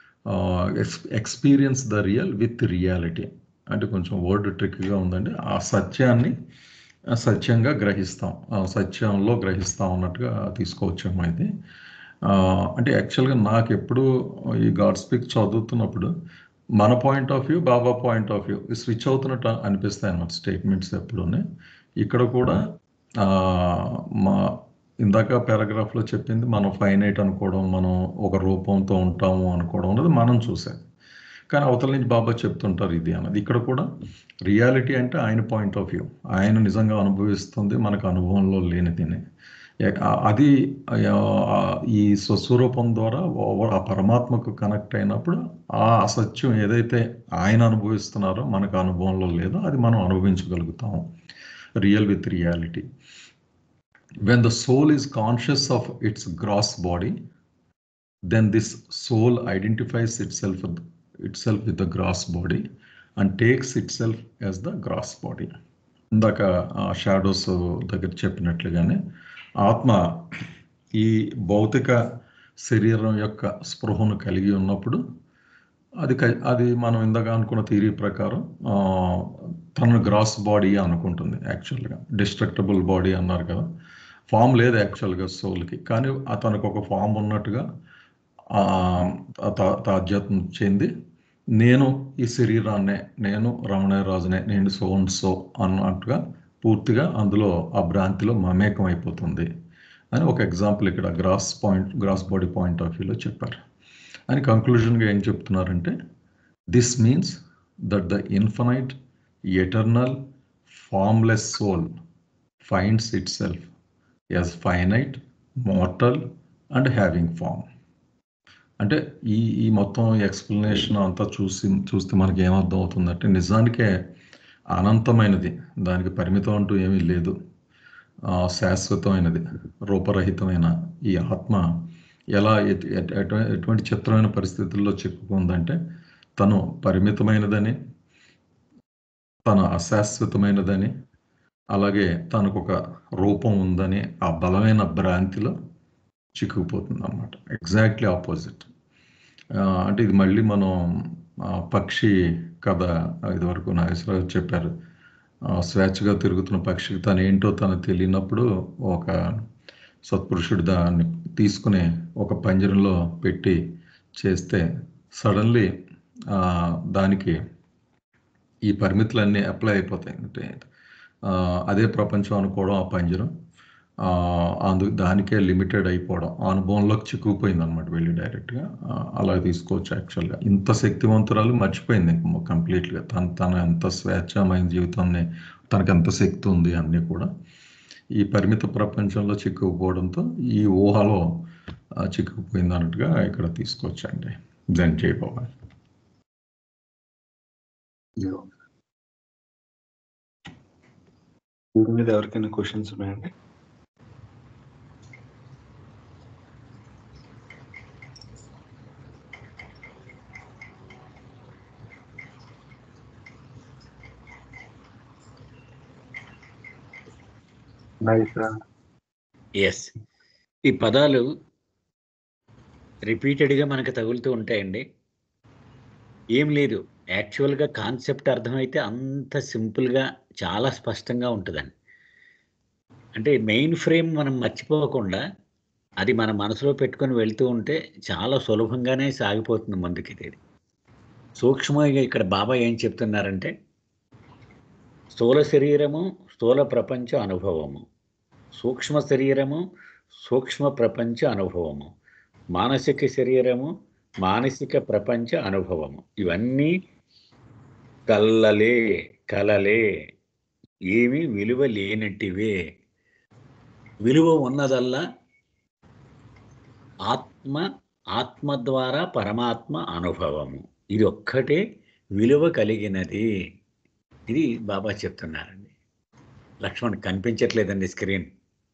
experience the real with reality అంటే కొంచెం వర్డ్ ట్రిక్గా ఉందండి ఆ సత్యాన్ని ఆ సత్యంగా గ్రహిస్తాం ఆ సత్యంలో గ్రహిస్తాం అన్నట్టుగా తీసుకోవచ్చేమో ఇది ఆ, అంటే యాక్చువల్గా నాకు ఎప్పుడు ఈ గాడ్ స్పీక్ చదువుతున్నప్పుడు మన point of view Baba point of view switch అవుతున్నట్టు అనిపిస్తాయి అన్నమాట స్టేట్మెంట్స్ ఎప్పుడూనే ఇక్కడ కూడా ఆ, మా ఇందాక పారాగ్రాఫ్లో చెప్పింది మనం ఫైనైట్ అనుకోవడం మనం ఒక రూపంతో ఉంటాము అనుకోవడం అనేది మనం చూసాం కానీ అవతల నుంచి బాబా చెప్తుంటారు ఇది అన్నది ఇక్కడ కూడా రియాలిటీ అంటే ఆయన పాయింట్ ఆఫ్ వ్యూ ఆయన నిజంగా అనుభవిస్తుంది మనకు అనుభవంలో లేనిదిని ఏ- ఆ- అది ఆ, ఈ స్వస్వరూపం ద్వారా ఓ- ఆ పరమాత్మకు కనెక్ట్ అయినప్పుడు ఆ అసత్యం ఏదైతే ఆయన అనుభవిస్తున్నారో మనకు అనుభవంలో లేదో అది మనం అనుభవించగలుగుతాం real with reality when the soul is conscious of its gross body then this soul identifies itself with, itself with the gross body and takes itself as the gross body ఇందాక షాడోస్ దగ్గర చెప్పినట్లుగానే ఆత్మ ఈ భౌతిక శరీరం యొక్క స్పృహను కలిగి ఉన్నప్పుడు అది క- అది మనం ఇందాక అనుకున్న థీరీ ప్రకారం ఆ, తన గ్రాస్ బాడీ అనుకుంటుంది యాక్చువల్గా డిస్ట్రక్టబుల్ బాడీ అన్నారు కదా ఫామ్ లేదు యాక్చువల్గా సోల్కి కానీ అతనికి ఒక ఫామ్ ఉన్నట్టుగా ఆ, తా- తాజ్యత్వం చెంది నేను ఈ శరీరాన్నే నేను రమణరాజునే నేను సో అండ్ సో అన్నట్టుగా పూర్తిగా అందులో ఆ భ్రాంతిలో మమేకం అయిపోతుంది అని ఒక ఎగ్జాంపుల్ ఇక్కడ gross point gross body point of వ్యూలో చెప్పారు అని కంక్లూజన్గా ఏం చెప్తున్నారంటే this means that the infinite eternal formless soul finds itself as finite mortal and having form అంటే ఈ ఈ మొత్తం ఎక్స్ప్లెనేషన్ అంతా చూసి చూస్తే మనకి ఏమర్థం అవుతుందంటే నిజానికే అనంతమైనది దానికి పరిమితం అంటూ ఏమీ లేదు ఆ, శాశ్వతమైనది రూపరహితమైన ఈ ఆత్మ ఎలా ఎటు- ఎటు- ఎటు- ఎటువంటి చిత్రమైన పరిస్థితుల్లో చిక్కుకుందంటే తను పరిమితమైనదని తను అశాశ్వతమైనదని అలాగే తనకు ఒక రూపం ఉందని ఆ బలమైన భ్రాంతిలో చిక్కుకుపోతుంది అనమాట ఎగ్జాక్ట్లీ ఆపోజిట్ అంటే ఇది మళ్ళీ మనం ఆ, పక్షి కథ ఇదివరకు నాగేశ్వరరావు చెప్పారు ఆ, స్వేచ్ఛగా తిరుగుతున్న పక్షికి తను ఏంటో తను తెలియనప్పుడు ఒక సత్పురుషుడు దాన్ని తీసుకుని ఒక పంజరంలో పెట్టి చేస్తే సడన్లీ దానికి ఈ పరిమితులన్నీ అప్లై అయిపోతాయి అంటే ఆ, అదే ప్రపంచం అనుకోవడం ఆ పంజరం ఆ, అందు దానికే లిమిటెడ్ అయిపోవడం ఆ అనుభవంలోకి చిక్కుకుపోయింది అనమాట వెళ్ళి డైరెక్ట్గా అలా తీసుకోవచ్చు యాక్చువల్గా ఇంత శక్తివంతురాలు మర్చిపోయింది కంప్లీట్గా తన తన ఎంత స్వేచ్ఛమైన జీవితాన్ని తనకు ఎంత శక్తి ఉంది అన్నీ కూడా ఈ పరిమిత ప్రపంచంలో చిక్కుకుపోవడంతో ఈ ఊహలో ఆ, చిక్కుకుపోయింది అన్నట్టుగా ఇక్కడ తీసుకోవచ్చండి దెన్ జై బాబా దీని మీద ఎవరికైనా క్వశ్చన్స్ ఉన్నాయండి ఎస్ ఈ పదాలు రిపీటెడ్గా మనకు తగులుతూ ఉంటాయండి ఏం లేదు యాక్చువల్గా కాన్సెప్ట్ అర్థమైతే అంత సింపుల్గా చాలా స్పష్టంగా ఉంటుందండి అంటే మెయిన్ ఫ్రేమ్ మనం మర్చిపోకుండా అది మన మనసులో పెట్టుకొని వెళ్తూ ఉంటే చాలా సులభంగానే సాగిపోతుంది ముందుకి ఇది సూక్ష్మంగా ఇక్కడ బాబా ఏం చెప్తున్నారంటే స్థూల శరీరము స్థూల ప్రపంచ అనుభవము సూక్ష్మ శరీరము సూక్ష్మ ప్రపంచ అనుభవము మానసిక శరీరము మానసిక ప్రపంచ అనుభవము ఇవన్నీ కల్లలే కలలే ఏమీ విలువ లేనట్టివే విలువ ఉన్నదల్లా ఆత్మ ఆత్మ ద్వారా పరమాత్మ అనుభవము ఇది ఒక్కటే విలువ కలిగినది ఇది బాబా చెప్తున్నారండి లక్ష్మణ్ కనిపించట్లేదండి స్క్రీన్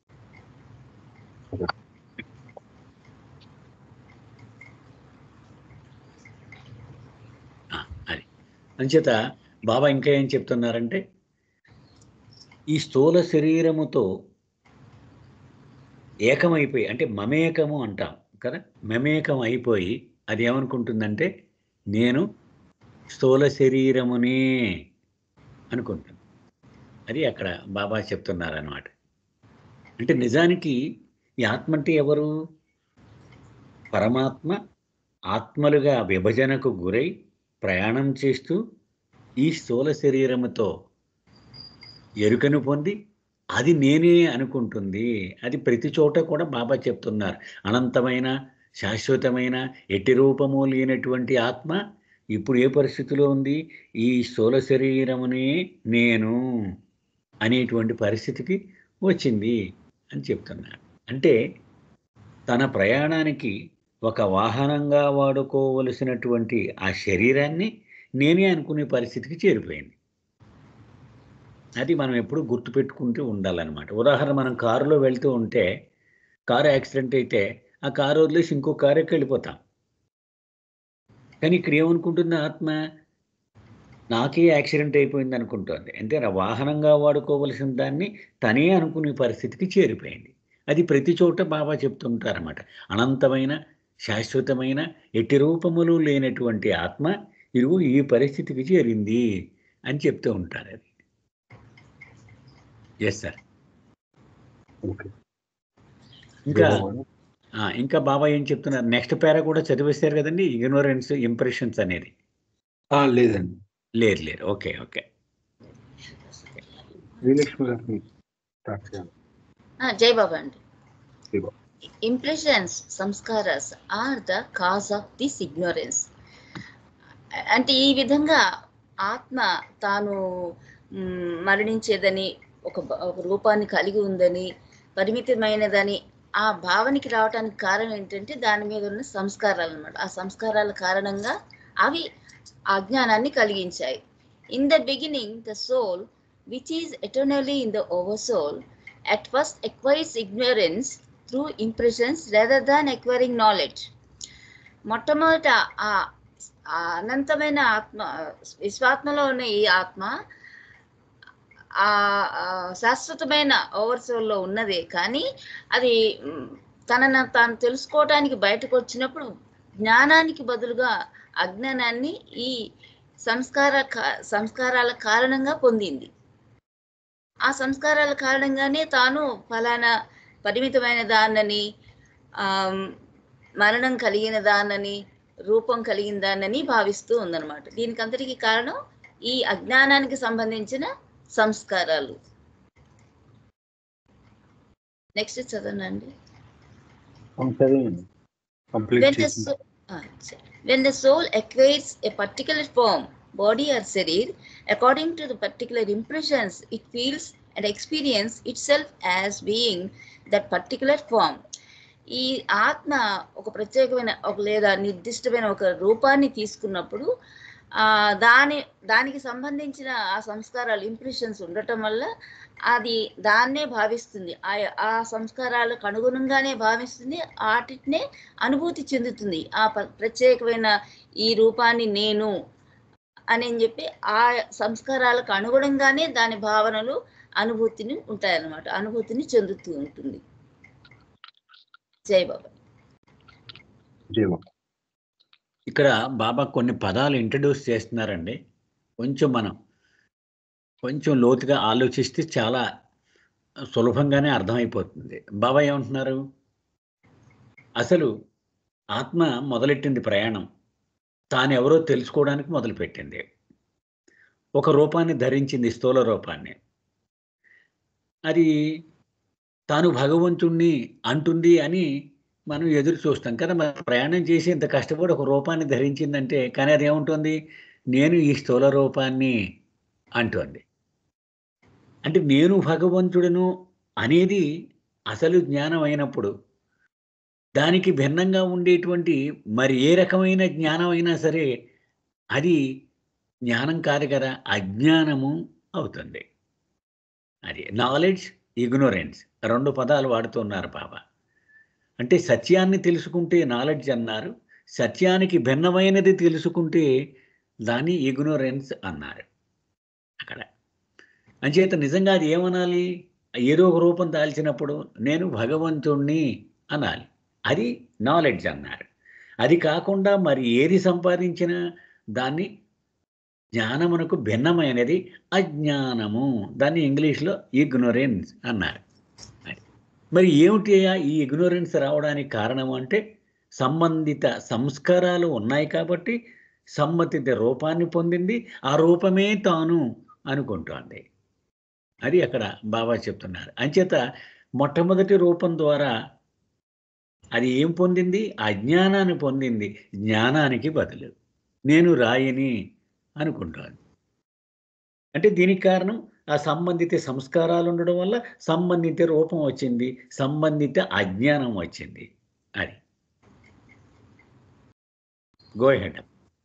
ఆ, అది అంచేత బాబా ఇంకా ఏం చెప్తున్నారంటే ఈ స్థూల శరీరముతో ఏకమైపోయి అంటే మమేకము అంటాం కదా మమేకం అయిపోయి అది ఏమనుకుంటుందంటే నేను స్థూల శరీరమునే అనుకుంటుంది అది అక్కడ బాబా చెప్తున్నారన్నమాట అంటే నిజానికి ఈ ఆత్మ అంటే ఎవరు పరమాత్మ ఆత్మలుగా విభజనకు గురై ప్రయాణం చేస్తూ ఈ స్థూల శరీరముతో ఎరుకను పొంది అది నేనే అనుకుంటుంది అది ప్రతి చోట కూడా బాబా చెప్తున్నారు అనంతమైన శాశ్వతమైన ఎట్టి రూపము లేనటువంటి ఆత్మ ఇప్పుడు ఏ పరిస్థితిలో ఉంది ఈ స్థూల శరీరమునే నేను అనేటువంటి పరిస్థితికి వచ్చింది అని చెప్తున్నారు అంటే తన ప్రయాణానికి ఒక వాహనంగా వాడుకోవలసినటువంటి ఆ శరీరాన్ని నేనే అనుకునే పరిస్థితికి చేరిపోయింది అది మనం ఎప్పుడు గుర్తుపెట్టుకుంటూ ఉండాలన్నమాట ఉదాహరణ మనం కారులో వెళ్తూ ఉంటే కారు యాక్సిడెంట్ అయితే ఆ కారు వదిలేసి ఇంకో కారు ఎక్కి వెళ్ళిపోతాం కానీ ఇక్కడ ఏమనుకుంటుంది ఆత్మ నాకే యాక్సిడెంట్ అయిపోయింది అనుకుంటోంది అంటే ఆ వాహనంగా వాడుకోవలసిన దాన్ని తనే అనుకునే పరిస్థితికి చేరిపోయింది అది ప్రతి చోట బాబా చెప్తుంటారన్నమాట అనంతమైన శాశ్వతమైన ఎట్టి రూపములు లేనటువంటి ఆత్మ ఇరుగు ఈ పరిస్థితికి చేరింది అని చెప్తూ ఉంటారు అది ఎస్ సార్ ఇంకా ఆ, ఇంకా బాబా ఏం చెప్తున్నారు నెక్స్ట్ పేరా కూడా చదివేశారు కదండి ఇగ్నోరెన్స్ ఇంప్రెషన్స్ అనేది ఆ, లేదండి లేరు లేరు ఓకే ఓకే శ్రీలక్ష్మి గారిని స్టార్ట్ చేయాలి ఆ, జై బాబా అండి జై Baba. Impressions sanskaras are the cause of this ignorance అంటే ఈ విధంగా ఆత్మ తాను మ్, మరణించేదని ఒక బ- ఒక రూపాన్ని కలిగి ఉందని పరిమితమైనదని ఆ భావనకి రావడానికి కారణం ఏంటంటే దాని మీద ఉన్న సంస్కారాలు అన్నమాట ఆ సంస్కారాల కారణంగా అవి అజ్ఞానాన్ని కలిగించాయి in the beginning the soul which is eternally in the oversoul at first acquires ignorance through impressions rather than acquiring knowledge. మొట్టమొదట ఆ ఆ అనంతమైన ఆత్మ విశ్వాత్మలో ఉన్న ఈ ఆత్మ ఆ ఆ శాశ్వతమైన ఓవర్సోల్లో ఉన్నదే కానీ అది మ్, తనను తాను తెలుసుకోవటానికి బయటకు వచ్చినప్పుడు జ్ఞానానికి బదులుగా అజ్ఞానాన్ని ఈ సంస్కార కా- సంస్కారాల కారణంగా పొందింది ఆ సంస్కారాల కారణంగానే తాను ఫలానా పరిమితమైన దాన్నని ఆమ్, మరణం కలిగిన దాన్నని రూపం కలిగిన దాన్నని భావిస్తూ ఉందన్నమాట దీనికి అంతటికి కారణం ఈ అజ్ఞానానికి సంబంధించిన సంస్కారాలు నెక్స్ట్ చదవనండి కంప్లీట్ when the, చేసింది soul, ah, sorry. when the soul acquires a particular form, body or sarir, according to the particular impressions it feels and experience itself as being that particular form. ఈ ఆత్మ ఒక ప్రత్యేకమైన ఒక లేదా నిర్దిష్టమైన ఒక రూపాన్ని తీసుకున్నప్పుడు ఆ దాని దానికి సంబంధించిన ఆ సంస్కారాలు ఇంప్రెషన్స్ ఉండటం వల్ల అది దాన్నే భావిస్తుంది ఆ ఆ సంస్కారాలకు అనుగుణంగానే భావిస్తుంది వాటినే అనుభూతి చెందుతుంది ఆ ప- ప్రత్యేకమైన ఈ రూపాన్ని నేను అని చెప్పి ఆ సంస్కారాలకు అనుగుణంగానే దాని భావనలు అనుభూతిని ఉంటాయన్నమాట అనుభూతిని చెందుతూ ఉంటుంది జై బాబా జై బాబా. ఇక్కడ బాబా కొన్ని పదాలు ఇంట్రడ్యూస్ చేస్తున్నారండి కొంచెం మనం కొంచెం లోతుగా ఆలోచిస్తే చాలా సులభంగానే అర్థమైపోతుంది బాబా ఏమంటున్నారు అసలు ఆత్మ మొదలెట్టింది ప్రయాణం తానెవరో తెలుసుకోవడానికి మొదలుపెట్టింది ఒక రూపాన్ని ధరించింది స్థూల రూపాన్ని అది తాను భగవంతుణ్ణి అంటుంది అని మనం ఎదురు చూస్తాం కదా మరి ప్రయాణం చేసి ఇంత కష్టపడి ఒక రూపాన్ని ధరించిందంటే కానీ అది ఏముంటుంది నేను ఈ స్థూల రూపాన్ని అంటోంది అంటే నేను భగవంతుడును అనేది అసలు జ్ఞానం అయినప్పుడు దానికి భిన్నంగా ఉండేటువంటి మరి ఏ రకమైన జ్ఞానం అయినా సరే అది జ్ఞానం కాదు కదా అజ్ఞానము అవుతుంది అది నాలెడ్జ్ ఇగ్నోరెన్స్ రెండు పదాలు వాడుతున్నారు పాప అంటే సత్యాన్ని తెలుసుకుంటే నాలెడ్జ్ అన్నారు సత్యానికి భిన్నమైనది తెలుసుకుంటే దాన్ని ఇగ్నోరెన్స్ అన్నారు అక్కడ అంచేత నిజంగా అది ఏమనాలి ఏదో ఒక రూపం దాల్చినప్పుడు నేను భగవంతుణ్ణి అనాలి అది నాలెడ్జ్ అన్నారు అది కాకుండా మరి ఏది సంపాదించినా దాన్ని జ్ఞానమునకు భిన్నమైనది అజ్ఞానము దాన్ని ఇంగ్లీష్లో ఇగ్నోరెన్స్ అన్నారు అది. మరి ఏమిటి ఈ ఇగ్నోరెన్స్ రావడానికి కారణం అంటే సంబంధిత సంస్కారాలు ఉన్నాయి కాబట్టి సంబంధిత రూపాన్ని పొందింది ఆ రూపమే తాను అనుకుంటోంది అది అక్కడ బాబా చెప్తున్నారు అంచేత మొట్టమొదటి రూపం ద్వారా అది ఏం పొందింది అజ్ఞానాన్ని పొందింది జ్ఞానానికి బదులు నేను రాయిని అనుకుంటాను అంటే దీనికి కారణం ఆ సంబంధిత సంస్కారాలు ఉండడం వల్ల సంబంధిత రూపం వచ్చింది సంబంధిత అజ్ఞానం వచ్చింది అది go ahead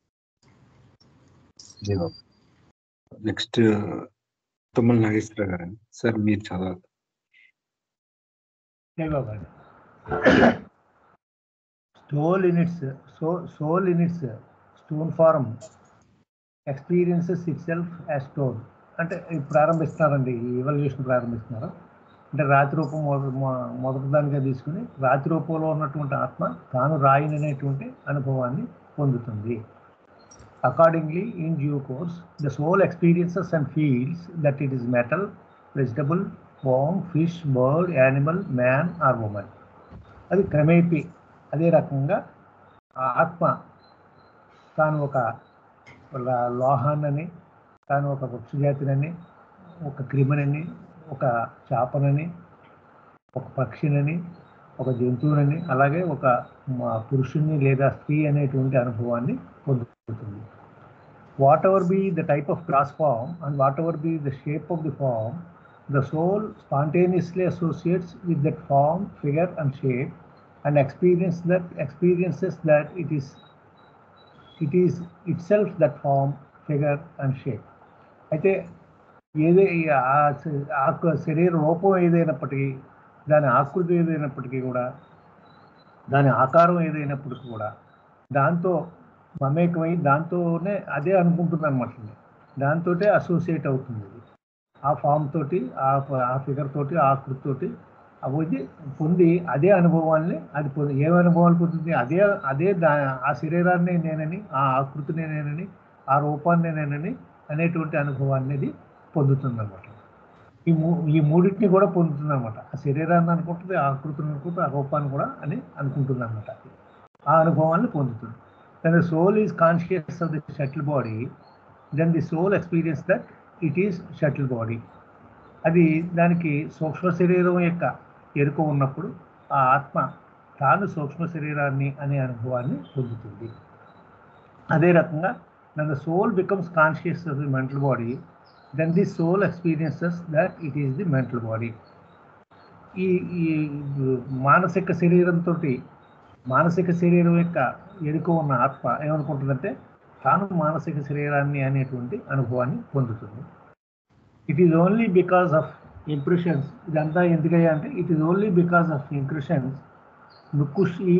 next Tummala Nageswara గారు సార్ మీరు చదవాలి జై బాబా soul in its so soul in its stone form experiences itself as stone అంటే ఇది ప్రారంభిస్తున్నారండి ఈ ఎవల్యూషన్ ప్రారంభిస్తున్నారు అంటే రాతి రూపం మొద- మొ- మొదటి దానిగా తీసుకుని రాతి రూపంలో ఉన్నటువంటి ఆత్మ తాను రాయిని అనేటువంటి అనుభవాన్ని పొందుతుంది accordingly in due course the soul experiences and feels that it is metal vegetable form fish bird animal man or women అది క్రమేపీ అదే రకంగా ఆ ఆత్మ తాను ఒక ల- లోహాన్నని తాను ఒక వృక్షజాతినని ఒక క్రిమినని ఒక చేపనని ఒక పక్షినని ఒక జంతువునని అలాగే ఒక మ- పురుషుణ్ణి లేదా స్త్రీ అనేటువంటి అనుభవాన్ని పొందుతుంది whatever be the type of gross form and whatever be the shape of the form the soul spontaneously associates with that form figure and shape and experience that experiences that it is it is itself that form figure and shape అయితే ఏదే ఆ శ- ఆకు శరీర రూపం ఏదైనప్పటికీ దాని ఆకృతి ఏదైనప్పటికీ కూడా దాని ఆకారం ఏదైనప్పటికీ కూడా దాంతో మమేకమై దాంతోనే అదే అనుకుంటుంది అనమాట దాంతోటే అసోసియేట్ అవుతుంది ఇది ఆ ఫామ్ తోటి ఆ ఆ ఫిగర్ తోటి ఆ ఆకృతి తోటి అవి పొంది అదే అనుభవాన్ని అది పొంది ఏ అనుభవాలు పొందుతుంది అదే అదే దా ఆ శరీరాన్ని నేనని ఆ ఆకృతిని నేనని ఆ రూపాన్ని నేనని అనేటువంటి అనుభవాన్ని ఇది పొందుతుంది అనమాట ఈ మూ ఈ మూడింటిని కూడా పొందుతుంది అనమాట ఆ శరీరాన్ని అనుకుంటుంది ఆ ఆకృతిని అనుకుంటుంది ఆ రూపాన్ని కూడా అని అనుకుంటుంది అనమాట ఆ అనుభవాన్ని పొందుతుంది then the soul is conscious of the subtle body then the soul experience that it is subtle body అది దానికి సూక్ష్మ శరీరం యొక్క ఎరుక ఉన్నప్పుడు ఆ ఆత్మ తాను సూక్ష్మ శరీరాన్ని అనే అనుభవాన్ని పొందుతుంది అదే రకంగా when the soul becomes conscious of the mental body then the soul experiences that it is the mental body ఈ ఈ మానసిక శరీరంతో మానసిక శరీరం యొక్క ఎరుక ఉన్న ఆత్మ ఏమనుకుంటుందంటే తాను మానసిక శరీరాన్ని అనేటువంటి అనుభవాన్ని పొందుతుంది it is only because of impressions ఇదంతా ఎందుకయ్యా అంటే it is only because of impressions నుకుష్ ఈ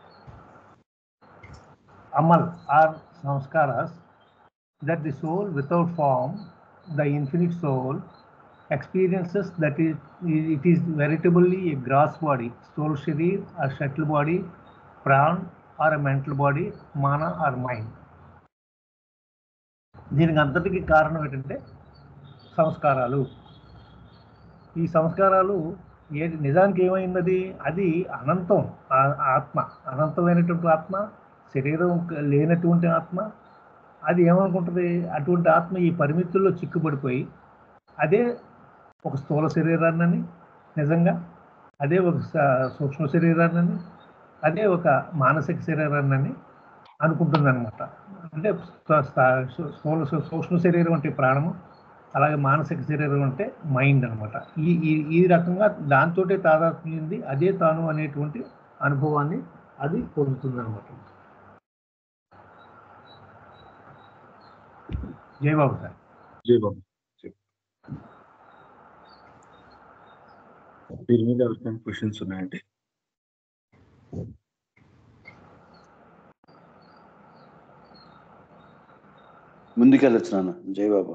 అమల్ or sanskaras that the soul without form the infinite soul experiences that is it is veritably a gross body soul sharir or shuttle body pran or a mental body mana or mind దీనికి అంతటికి కారణం ఏంటంటే సంస్కారాలు ఈ సంస్కారాలు ఏది నిజానికి ఏమైంది అది అనంతం ఆ- ఆత్మ అనంతమైనటువంటి ఆత్మ శరీరం క- లేనటువంటి ఆత్మ అది ఏమనుకుంటుంది అటువంటి ఆత్మ ఈ పరిమితుల్లో చిక్కుపడిపోయి అదే ఒక స్థూల శరీరాన్ని నిజంగా అదే ఒక స- సూక్ష్మ శరీరాన్ని అదే ఒక మానసిక శరీరాన్ని అనుకుంటుంది అనమాట అంటే స్థ- స్థ- స్థూల సూక్ష్మ శరీరం అంటే ప్రాణము అలాగే మానసిక శరీరం అంటే మైండ్ అనమాట ఈ ఈ ఈ రకంగా దాంతో తాదాత్మ్యం చెంది అదే తాను అనేటువంటి అనుభవాన్ని అది పొందుతుంది అనమాట జయబాబు సార్ జై బాబు దీని మీద ఎవరికైనా క్వశ్చన్స్ ఉన్నాయండి ముందుకెళ్ళచ్చు నాన్న జై బాబా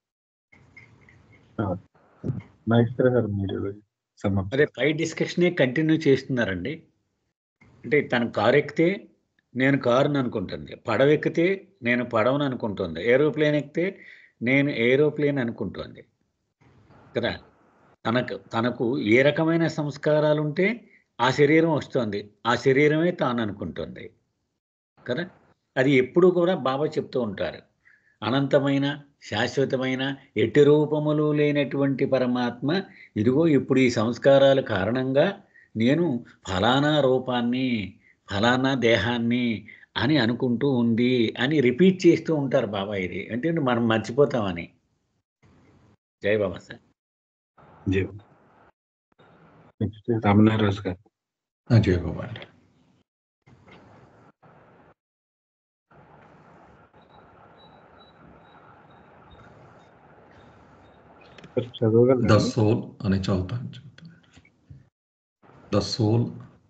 నాగేశ్వర గారు మీరు సమాప్తం అదే పై డిస్కషనే కంటిన్యూ చేస్తున్నారండి అంటే తను కారు ఎక్కితే నేను కారుని అనుకుంటుంది పడవ ఎక్కితే నేను పడవను అనుకుంటుంది ఏరోప్లేన్ ఎక్కితే నేను ఏరోప్లేన్ అనుకుంటుంది కదా తనకు తనకు ఏ రకమైన సంస్కారాలు ఉంటే ఆ శరీరం వస్తుంది ఆ శరీరమే తాను అనుకుంటుంది కదా అది ఎప్పుడు కూడా బాబా చెప్తూ ఉంటారు అనంతమైన శాశ్వతమైన ఎట్టి రూపములు లేనటువంటి పరమాత్మ ఇదిగో ఇప్పుడు ఈ సంస్కారాల కారణంగా నేను ఫలానా రూపాన్ని ఫలానా దేహాన్ని అని అనుకుంటూ ఉంది అని రిపీట్ చేస్తూ ఉంటారు బాబా ఇది అంటే మనం మర్చిపోతామని జై బాబా సార్ జై నెక్స్ట్ రామనారాజు గారు ఆ, జయ బాబా అండి ద చదవగలరా సోల్ అని చదువుతాను చెప్తాను the soul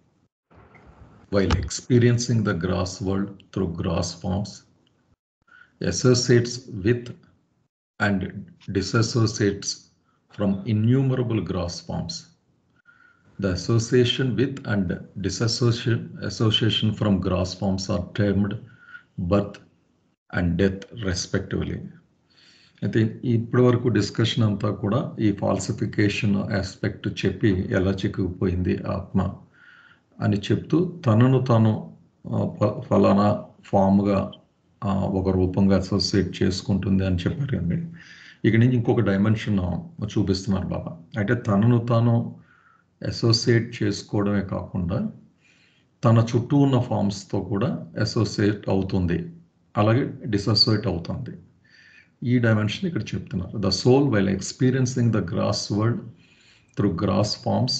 while experiencing the gross world through gross forms associates with and disassociates from innumerable gross forms. The association with and disassociation association from gross forms are termed birth and death respectively. అయితే ఇప్పటి వరకు discussion అంతా కూడా ఈ falsification aspect చెప్పి ఎలా చిక్కుకుపోయింది ఆత్మ అని చెప్తూ తనను తాను ఆ, ఫ- ఫలానా ఫామ్గా ఒక రూపంగా అసోసియేట్ చేసుకుంటుంది అని చెప్పారు అండి ఇక నుంచి ఇంకొక డైమెన్షన్ చూపిస్తున్నారు బాబా అయితే తనను తాను అసోసియేట్ చేసుకోవడమే కాకుండా తన చుట్టూ ఉన్న ఫామ్స్తో కూడా అసోసియేట్ అవుతుంది అలాగే డిసోసియేట్ అవుతుంది ఈ డైమెన్షన్ ఇక్కడ చెప్తున్నారు the soul while experiencing the gross world through gross forms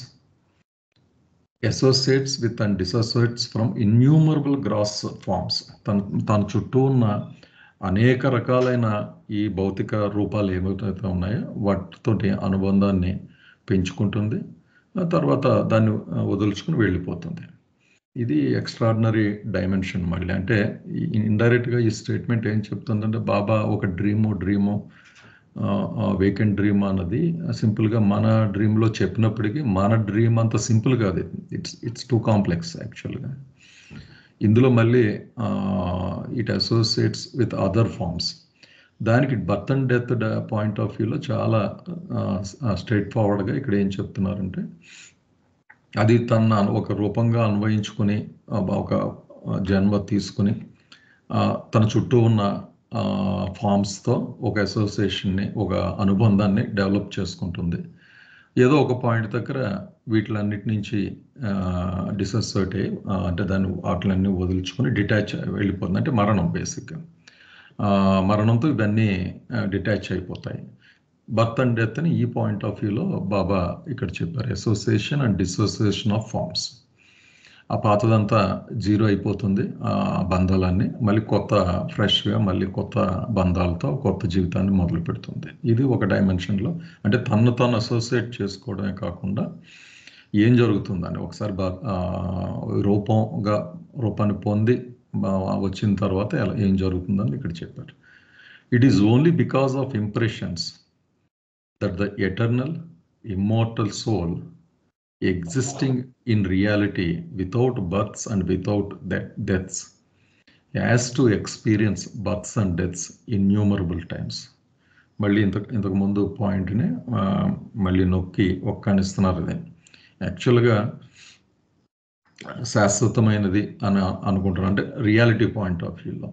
associates with and dissociates from innumerable gross forms తన తన చుట్టూ ఉన్న అనేక రకాలైన ఈ భౌతిక రూపాలు ఏమైతే ఉన్నాయో వాటితోటి అనుబంధాన్ని పెంచుకుంటుంది ఆ తర్వాత దాన్ని ఆ, వదులుచుకుని వెళ్ళిపోతుంది ఇది ఎక్స్ట్రాడినరీ డైమెన్షన్ మళ్ళీ అంటే ఇండైరెక్ట్గా ఈ స్టేట్మెంట్ ఏం చెప్తుందంటే బాబా ఒక డ్రీము డ్రీము వేకెంట్ డ్రీమ్ అన్నది సింపుల్గా మన డ్రీమ్లో చెప్పినప్పటికీ మన డ్రీమ్ అంత సింపుల్ కాదు ఇట్స్ ఇట్స్ టూ కాంప్లెక్స్ యాక్చువల్గా ఇందులో మళ్ళీ it associates with other forms దానికి birth and death point of వ్యూలో చాలా స్ట్రైట్ ఫార్వర్డ్గా ఇక్కడ ఏం చెప్తున్నారంటే అది తన ఒక రూపంగా అన్వయించుకుని ఆ, ఒక జన్మ తీసుకుని ఆ, తన చుట్టూ ఉన్న ఫామ్స్తో ఒక అసోసియేషన్ని ఒక అనుబంధాన్ని డెవలప్ చేసుకుంటుంది ఏదో ఒక పాయింట్ దగ్గర వీటిలన్నిటి నుంచి డిసోసియేట్ అయ్యి ఆ, అంటే దాన్ని వాటిలన్నీ వదులుచుకొని డిటాచ్ వెళ్ళిపోతుంది అంటే మరణం బేసిక్గా మరణంతో ఇవన్నీ డిటాచ్ అయిపోతాయి బర్త్ అండ్ డెత్ అని ఈ పాయింట్ ఆఫ్ వ్యూలో బాబా ఇక్కడ చెప్పారు association and dissociation of forms ఆ పాతదంతా జీరో అయిపోతుంది ఆ బంధాలన్నీ మళ్ళీ కొత్త ఫ్రెష్గా మళ్ళీ కొత్త బంధాలతో కొత్త జీవితాన్ని మొదలు పెడుతుంది ఇది ఒక డైమెన్షన్లో అంటే తను తాను అసోసియేట్ చేసుకోవడమే కాకుండా ఏం జరుగుతుందని ఒకసారి బా ఆ, రూపంగా రూపాన్ని పొంది బా- వచ్చిన తర్వాత ఎలా ఏం జరుగుతుందని ఇక్కడ చెప్పారు it is only because of impressions that the eternal, immortal soul existing in reality without births and without de- deaths has to experience births and deaths innumerable times. మళ్ళీ ఇంత ఇంతకు ముందు పాయింట్ని మళ్ళీ నొక్కి ఒక్కనిస్తున్నారు ఇది యాక్చువల్గా శాశ్వతమైనది అని అనుకుంటున్నారు అంటే రియాలిటీ పాయింట్ ఆఫ్ వ్యూలో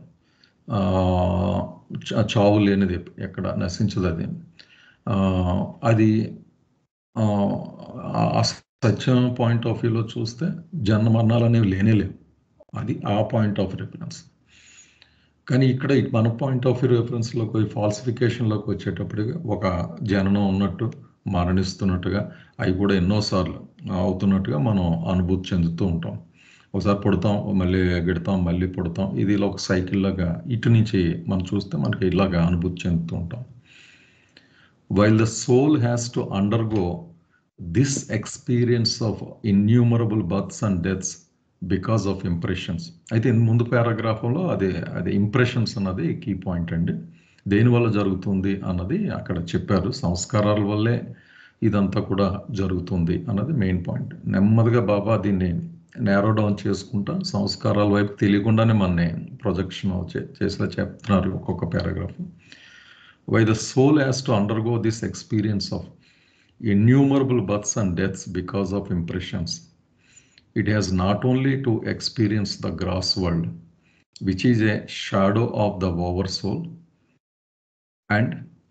చావు లేనిది ఎక్కడ నశించదు అది ఆ, అది ఆ, ఆ సత్యం పాయింట్ ఆఫ్ వ్యూలో చూస్తే జన్మ మరణాలు అనేవి లేనే లేవు అది ఆ పాయింట్ ఆఫ్ రిఫరెన్స్ కానీ ఇక్కడ ఈ మన పాయింట్ ఆఫ్ వ్యూ రిఫరెన్స్లోకి ఫాల్సిఫికేషన్లోకి వచ్చేటప్పటికి ఒక జననం ఉన్నట్టు మరణిస్తున్నట్టుగా అవి కూడా ఎన్నోసార్లు అవుతున్నట్టుగా మనం అనుభూతి చెందుతూ ఉంటాం ఒకసారి పుడతాం మళ్ళీ ఎగడతాం మళ్ళీ పుడతాం ఇది ఇలా ఒక సైకిల్ లాగా ఇటు నుంచి మనం చూస్తే మనకి ఇలాగా అనుభూతి చెందుతూ ఉంటాం while the soul has to undergo this experience of innumerable births and deaths because of impressions అయితే ఇంత ముందు పారాగ్రాఫంలో అది అది ఇంప్రెషన్స్ అన్నది కీ పాయింట్ అండి దేనివల్ల జరుగుతుంది అన్నది అక్కడ చెప్పారు సంస్కారాల వల్లే ఇదంతా కూడా జరుగుతుంది అన్నది మెయిన్ పాయింట్ నెమ్మదిగా బాబా దీన్ని నేరో డౌన్ చేసుకుంటా సంస్కారాల వైపు తెలియకుండానే మన ప్రొజెక్షన్ చేసేలా చెప్తున్నారు ఒక్కొక్క paragraph why the soul has to undergo this experience of innumerable births and deaths because of impressions it has not only to experience the gross world, which is a shadow of the oversoul, and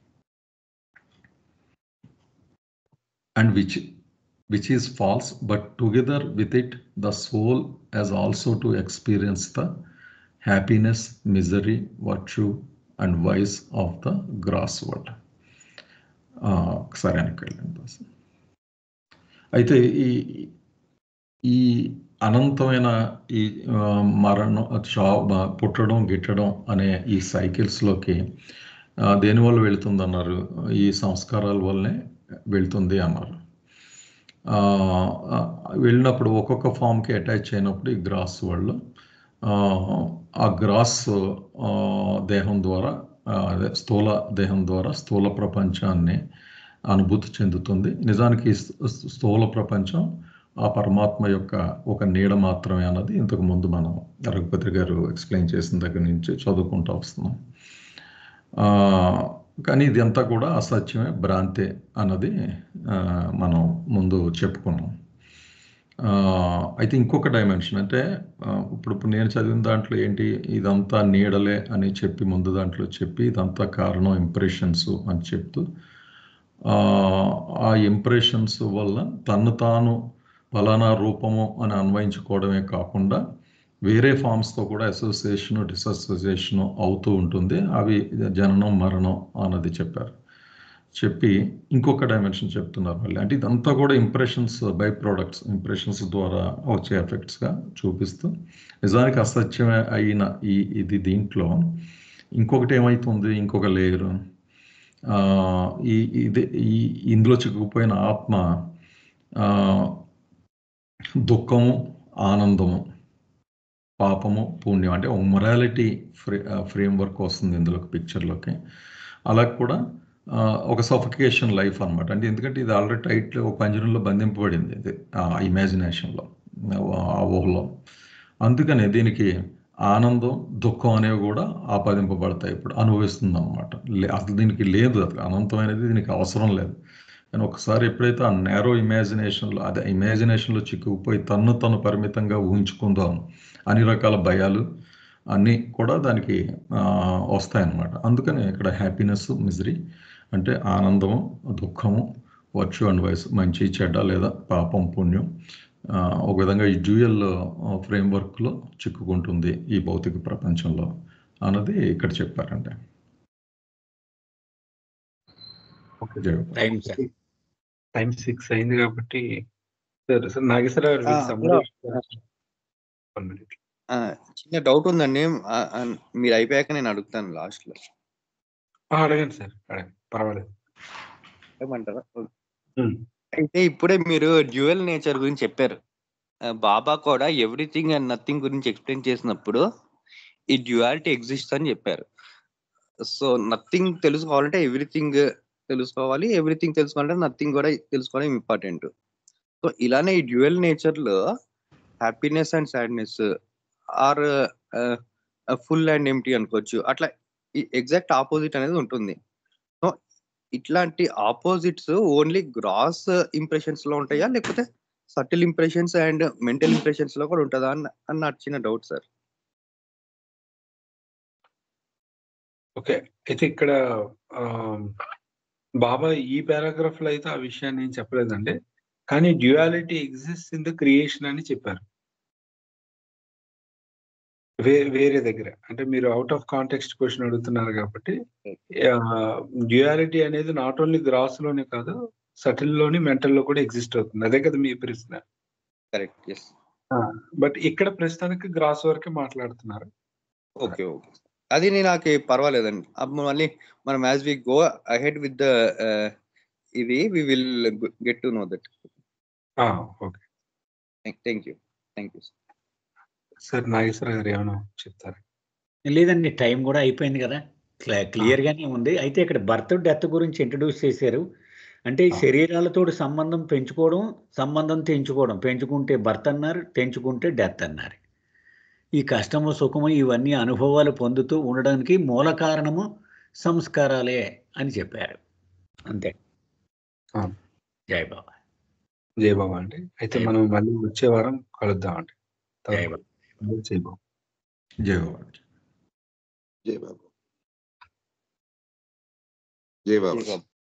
and which which is false, but together with it, the soul has also to experience the happiness, misery, virtue, and vice of the gross world. సరే అనుకోండి అయితే ఈ ఈ అనంతమైన ఈ ఆ, మరణం చా పుట్టడం గిట్టడం అనే ఈ సైకిల్స్లోకి ఆ, దేనివల్ల వెళుతుంది అన్నారు ఈ సంస్కారాల వల్లనే వెళ్తుంది అన్నారు ఆ, ఆ, వెళ్ళినప్పుడు ఒక్కొక్క ఫామ్కి అటాచ్ అయినప్పుడు ఈ గ్రాస్ వాళ్ళు ఆ, ఆ గ్రాస్ ఆ, దేహం ద్వారా ఆ, అదే స్థూల దేహం ద్వారా స్థూల ప్రపంచాన్ని అనుభూతి చెందుతుంది నిజానికి ఈ స్థ- స్థూల ప్రపంచం ఆ పరమాత్మ యొక్క ఒక నీడ మాత్రమే అన్నది ఇంతకు ముందు మనం రఘుపతి గారు ఎక్స్ప్లెయిన్ చేసిన దగ్గర నుంచి చదువుకుంటూ వస్తున్నాం ఆ, కానీ ఇదంతా కూడా అసత్యమే భ్రాంతే అన్నది ఆ, మనం ముందు చెప్పుకున్నాం ఆ, అయితే ఇంకొక డైమెన్షన్ అంటే ఆ, ఇప్పుడు ఇప్పుడు నేను చదివిన దాంట్లో ఏంటి ఇదంతా నీడలే అని చెప్పి ముందు దాంట్లో చెప్పి ఇదంతా కారణం ఇంప్రెషన్స్ అని చెప్తూ ఆ, ఆ ఇంప్రెషన్స్ వల్ల తను తాను ఫలానా రూపము అని అన్వయించుకోవడమే కాకుండా వేరే ఫామ్స్తో కూడా అసోసియేషన్ డిసోసియేషన్ అవుతూ ఉంటుంది అవి జననం మరణం అన్నది చెప్పారు చెప్పి ఇంకొక డైమెన్షన్ చెప్తున్నారు మళ్ళీ అంటే ఇదంతా కూడా ఇంప్రెషన్స్ బై ప్రోడక్ట్స్ ఇంప్రెషన్స్ ద్వారా వచ్చే ఎఫెక్ట్స్గా చూపిస్తూ నిజానికి అసత్యమే అయిన ఈ ఇది దీంట్లో ఇంకొకటి ఏమవుతుంది ఇంకొక లేయరు ఈ ఇది ఈ ఇందులో చిక్కుకుపోయిన ఆత్మ ఆ, దుఃఖము ఆనందము పాపము పుణ్యం అంటే ఒక మొరాలిటీ ఫ్రే ఫ్రేమ్ వర్క్ వస్తుంది ఇందులోకి పిక్చర్లోకి అలా కూడా ఆ, ఒక సఫికేషన్ లైఫ్ అన్నమాట అంటే ఎందుకంటే ఇది ఆల్రెడీ టైట్ ఒక పంజరంలో బంధింపబడింది ఇది ఆ ఇమాజినేషన్లో ఆ ఊహలో అందుకనే దీనికి ఆనందం దుఃఖం అనేవి కూడా ఆపాదింపబడతాయి ఇప్పుడు అనుభవిస్తుంది అనమాట అసలు దీనికి లేదు అసలు అనంతమైనది దీనికి అవసరం లేదు కానీ ఒకసారి ఎప్పుడైతే ఆ నేరో ఇమాజినేషన్లో అదే ఇమాజినేషన్లో చిక్కుకుపోయి తన్ను తను పరిమితంగా ఊహించుకుందాం అన్ని రకాల భయాలు అన్నీ కూడా దానికి ఆ, వస్తాయన్నమాట అందుకని ఇక్కడ హ్యాపీనెస్ మిజరీ అంటే ఆనందము దుఃఖము వర్చు అండ్ వయసు మంచి చెడ్డ లేదా పాపం పుణ్యం ఆ, ఒక విధంగా ఈ డ్యూయల్ ఫ్రేమ్వర్క్లో చిక్కుకుంటుంది ఈ భౌతిక ప్రపంచంలో అన్నది ఇక్కడ చెప్పారండి జై Baba. Time sir time six అయింది కాబట్టి సార్ సార్ నాగేశ్వర గారు ఆ, మీరు summary హలో. One minute. ఆ, చిన్న డౌట్ ఉందండి ఆ, ఆ, మీరు అయిపోయాక నేను అడుగుతాను లాస్ట్ లో ఆ, అడగండి సార్ అడగండి పర్వాలేదు ఏమంటారా ఉమ్. అయితే ఇప్పుడే మీరు డ్యూయల్ నేచర్ గురించి చెప్పారు ఆ, బాబా కూడా ఎవ్రీథింగ్ అండ్ నథింగ్ గురించి ఎక్స్ప్లెయిన్ చేసినప్పుడు ఈ డ్యూయాలిటీ ఎగ్జిస్ట్ అని చెప్పారు సో నథింగ్ తెలుసుకోవాలంటే ఎవ్రీథింగ్ తెలుసుకోవాలి ఎవ్రీథింగ్ తెలుసుకోవాలంటే నథింగ్ కూడా తెలుసుకోవడం ఇంపార్టెంట్ సో ఇలానే ఈ డ్యూయల్ నేచర్ లో happiness and sadness are full and empty అనుకోవచ్చు అట్లా ఎగ్జాక్ట్ ఆపోజిట్ అనేది ఉంటుంది సో ఇట్లాంటి ఆపోజిట్స్ ఓన్లీ గ్రాస్ ఇంప్రెషన్స్ లో ఉంటాయా లేకపోతే subtle impressions and mental impressions లో కూడా ఉంటుందా అన్న అన్న చిన్న డౌట్ సార్ ఓకే అయితే ఇక్కడ ఆ, బాబా ఈ పారాగ్రాఫ్ లో అయితే ఆ విషయాన్ని ఏం చెప్పలేదండి కానీ duality exist in the creation అని చెప్పారు వే వేరే దగ్గర అంటే మీరు అవుట్ ఆఫ్ కాంటెక్స్ట్ క్వశ్చన్ అడుగుతున్నారు కాబట్టి డ్యుయాలిటీ అనేది నాట్ ఓన్లీ గ్రాస్ లోనే కాదు సటిల్ లోని మెంటల్ లో కూడా ఎగ్జిస్ట్ అవుతుంది అదే కదా మీ ప్రశ్న కరెక్ట్ ఎస్ బట్ ఇక్కడ ప్రస్తుతానికి గ్రాస్ వరకే మాట్లాడుతున్నారు ఓకే ఓకే అది నీ నాకు పర్వాలేదండి అప్పుడు మళ్ళీ మనం as we go ahead with the ఇది we will get to know that okay thank you thank you sir Nageswara గారు ఏమైనా చెప్తారా లేదండి టైం కూడా అయిపోయింది కదా క్లియర్ గానే ఉంది అయితే ఇక్కడ బర్త్ డెత్ గురించి ఇంట్రడ్యూస్ చేశారు అంటే ఈ శరీరాలతో సంబంధం పెంచుకోవడం సంబంధం తెంచుకోవడం పెంచుకుంటే బర్త్ అన్నారు తెంచుకుంటే డెత్ అన్నారు ఈ కష్టము సుఖము ఇవన్నీ అనుభవాలు పొందుతూ ఉండడానికి మూల కారణము సంస్కారాలే అని చెప్పారు అంతే జై బాబా జై బాబా అండి అయితే మనం మళ్ళీ వచ్చే వారం కలుద్దాం అండి జై బాబా జై బాబా జై బాబా జై బాబు జై బాబు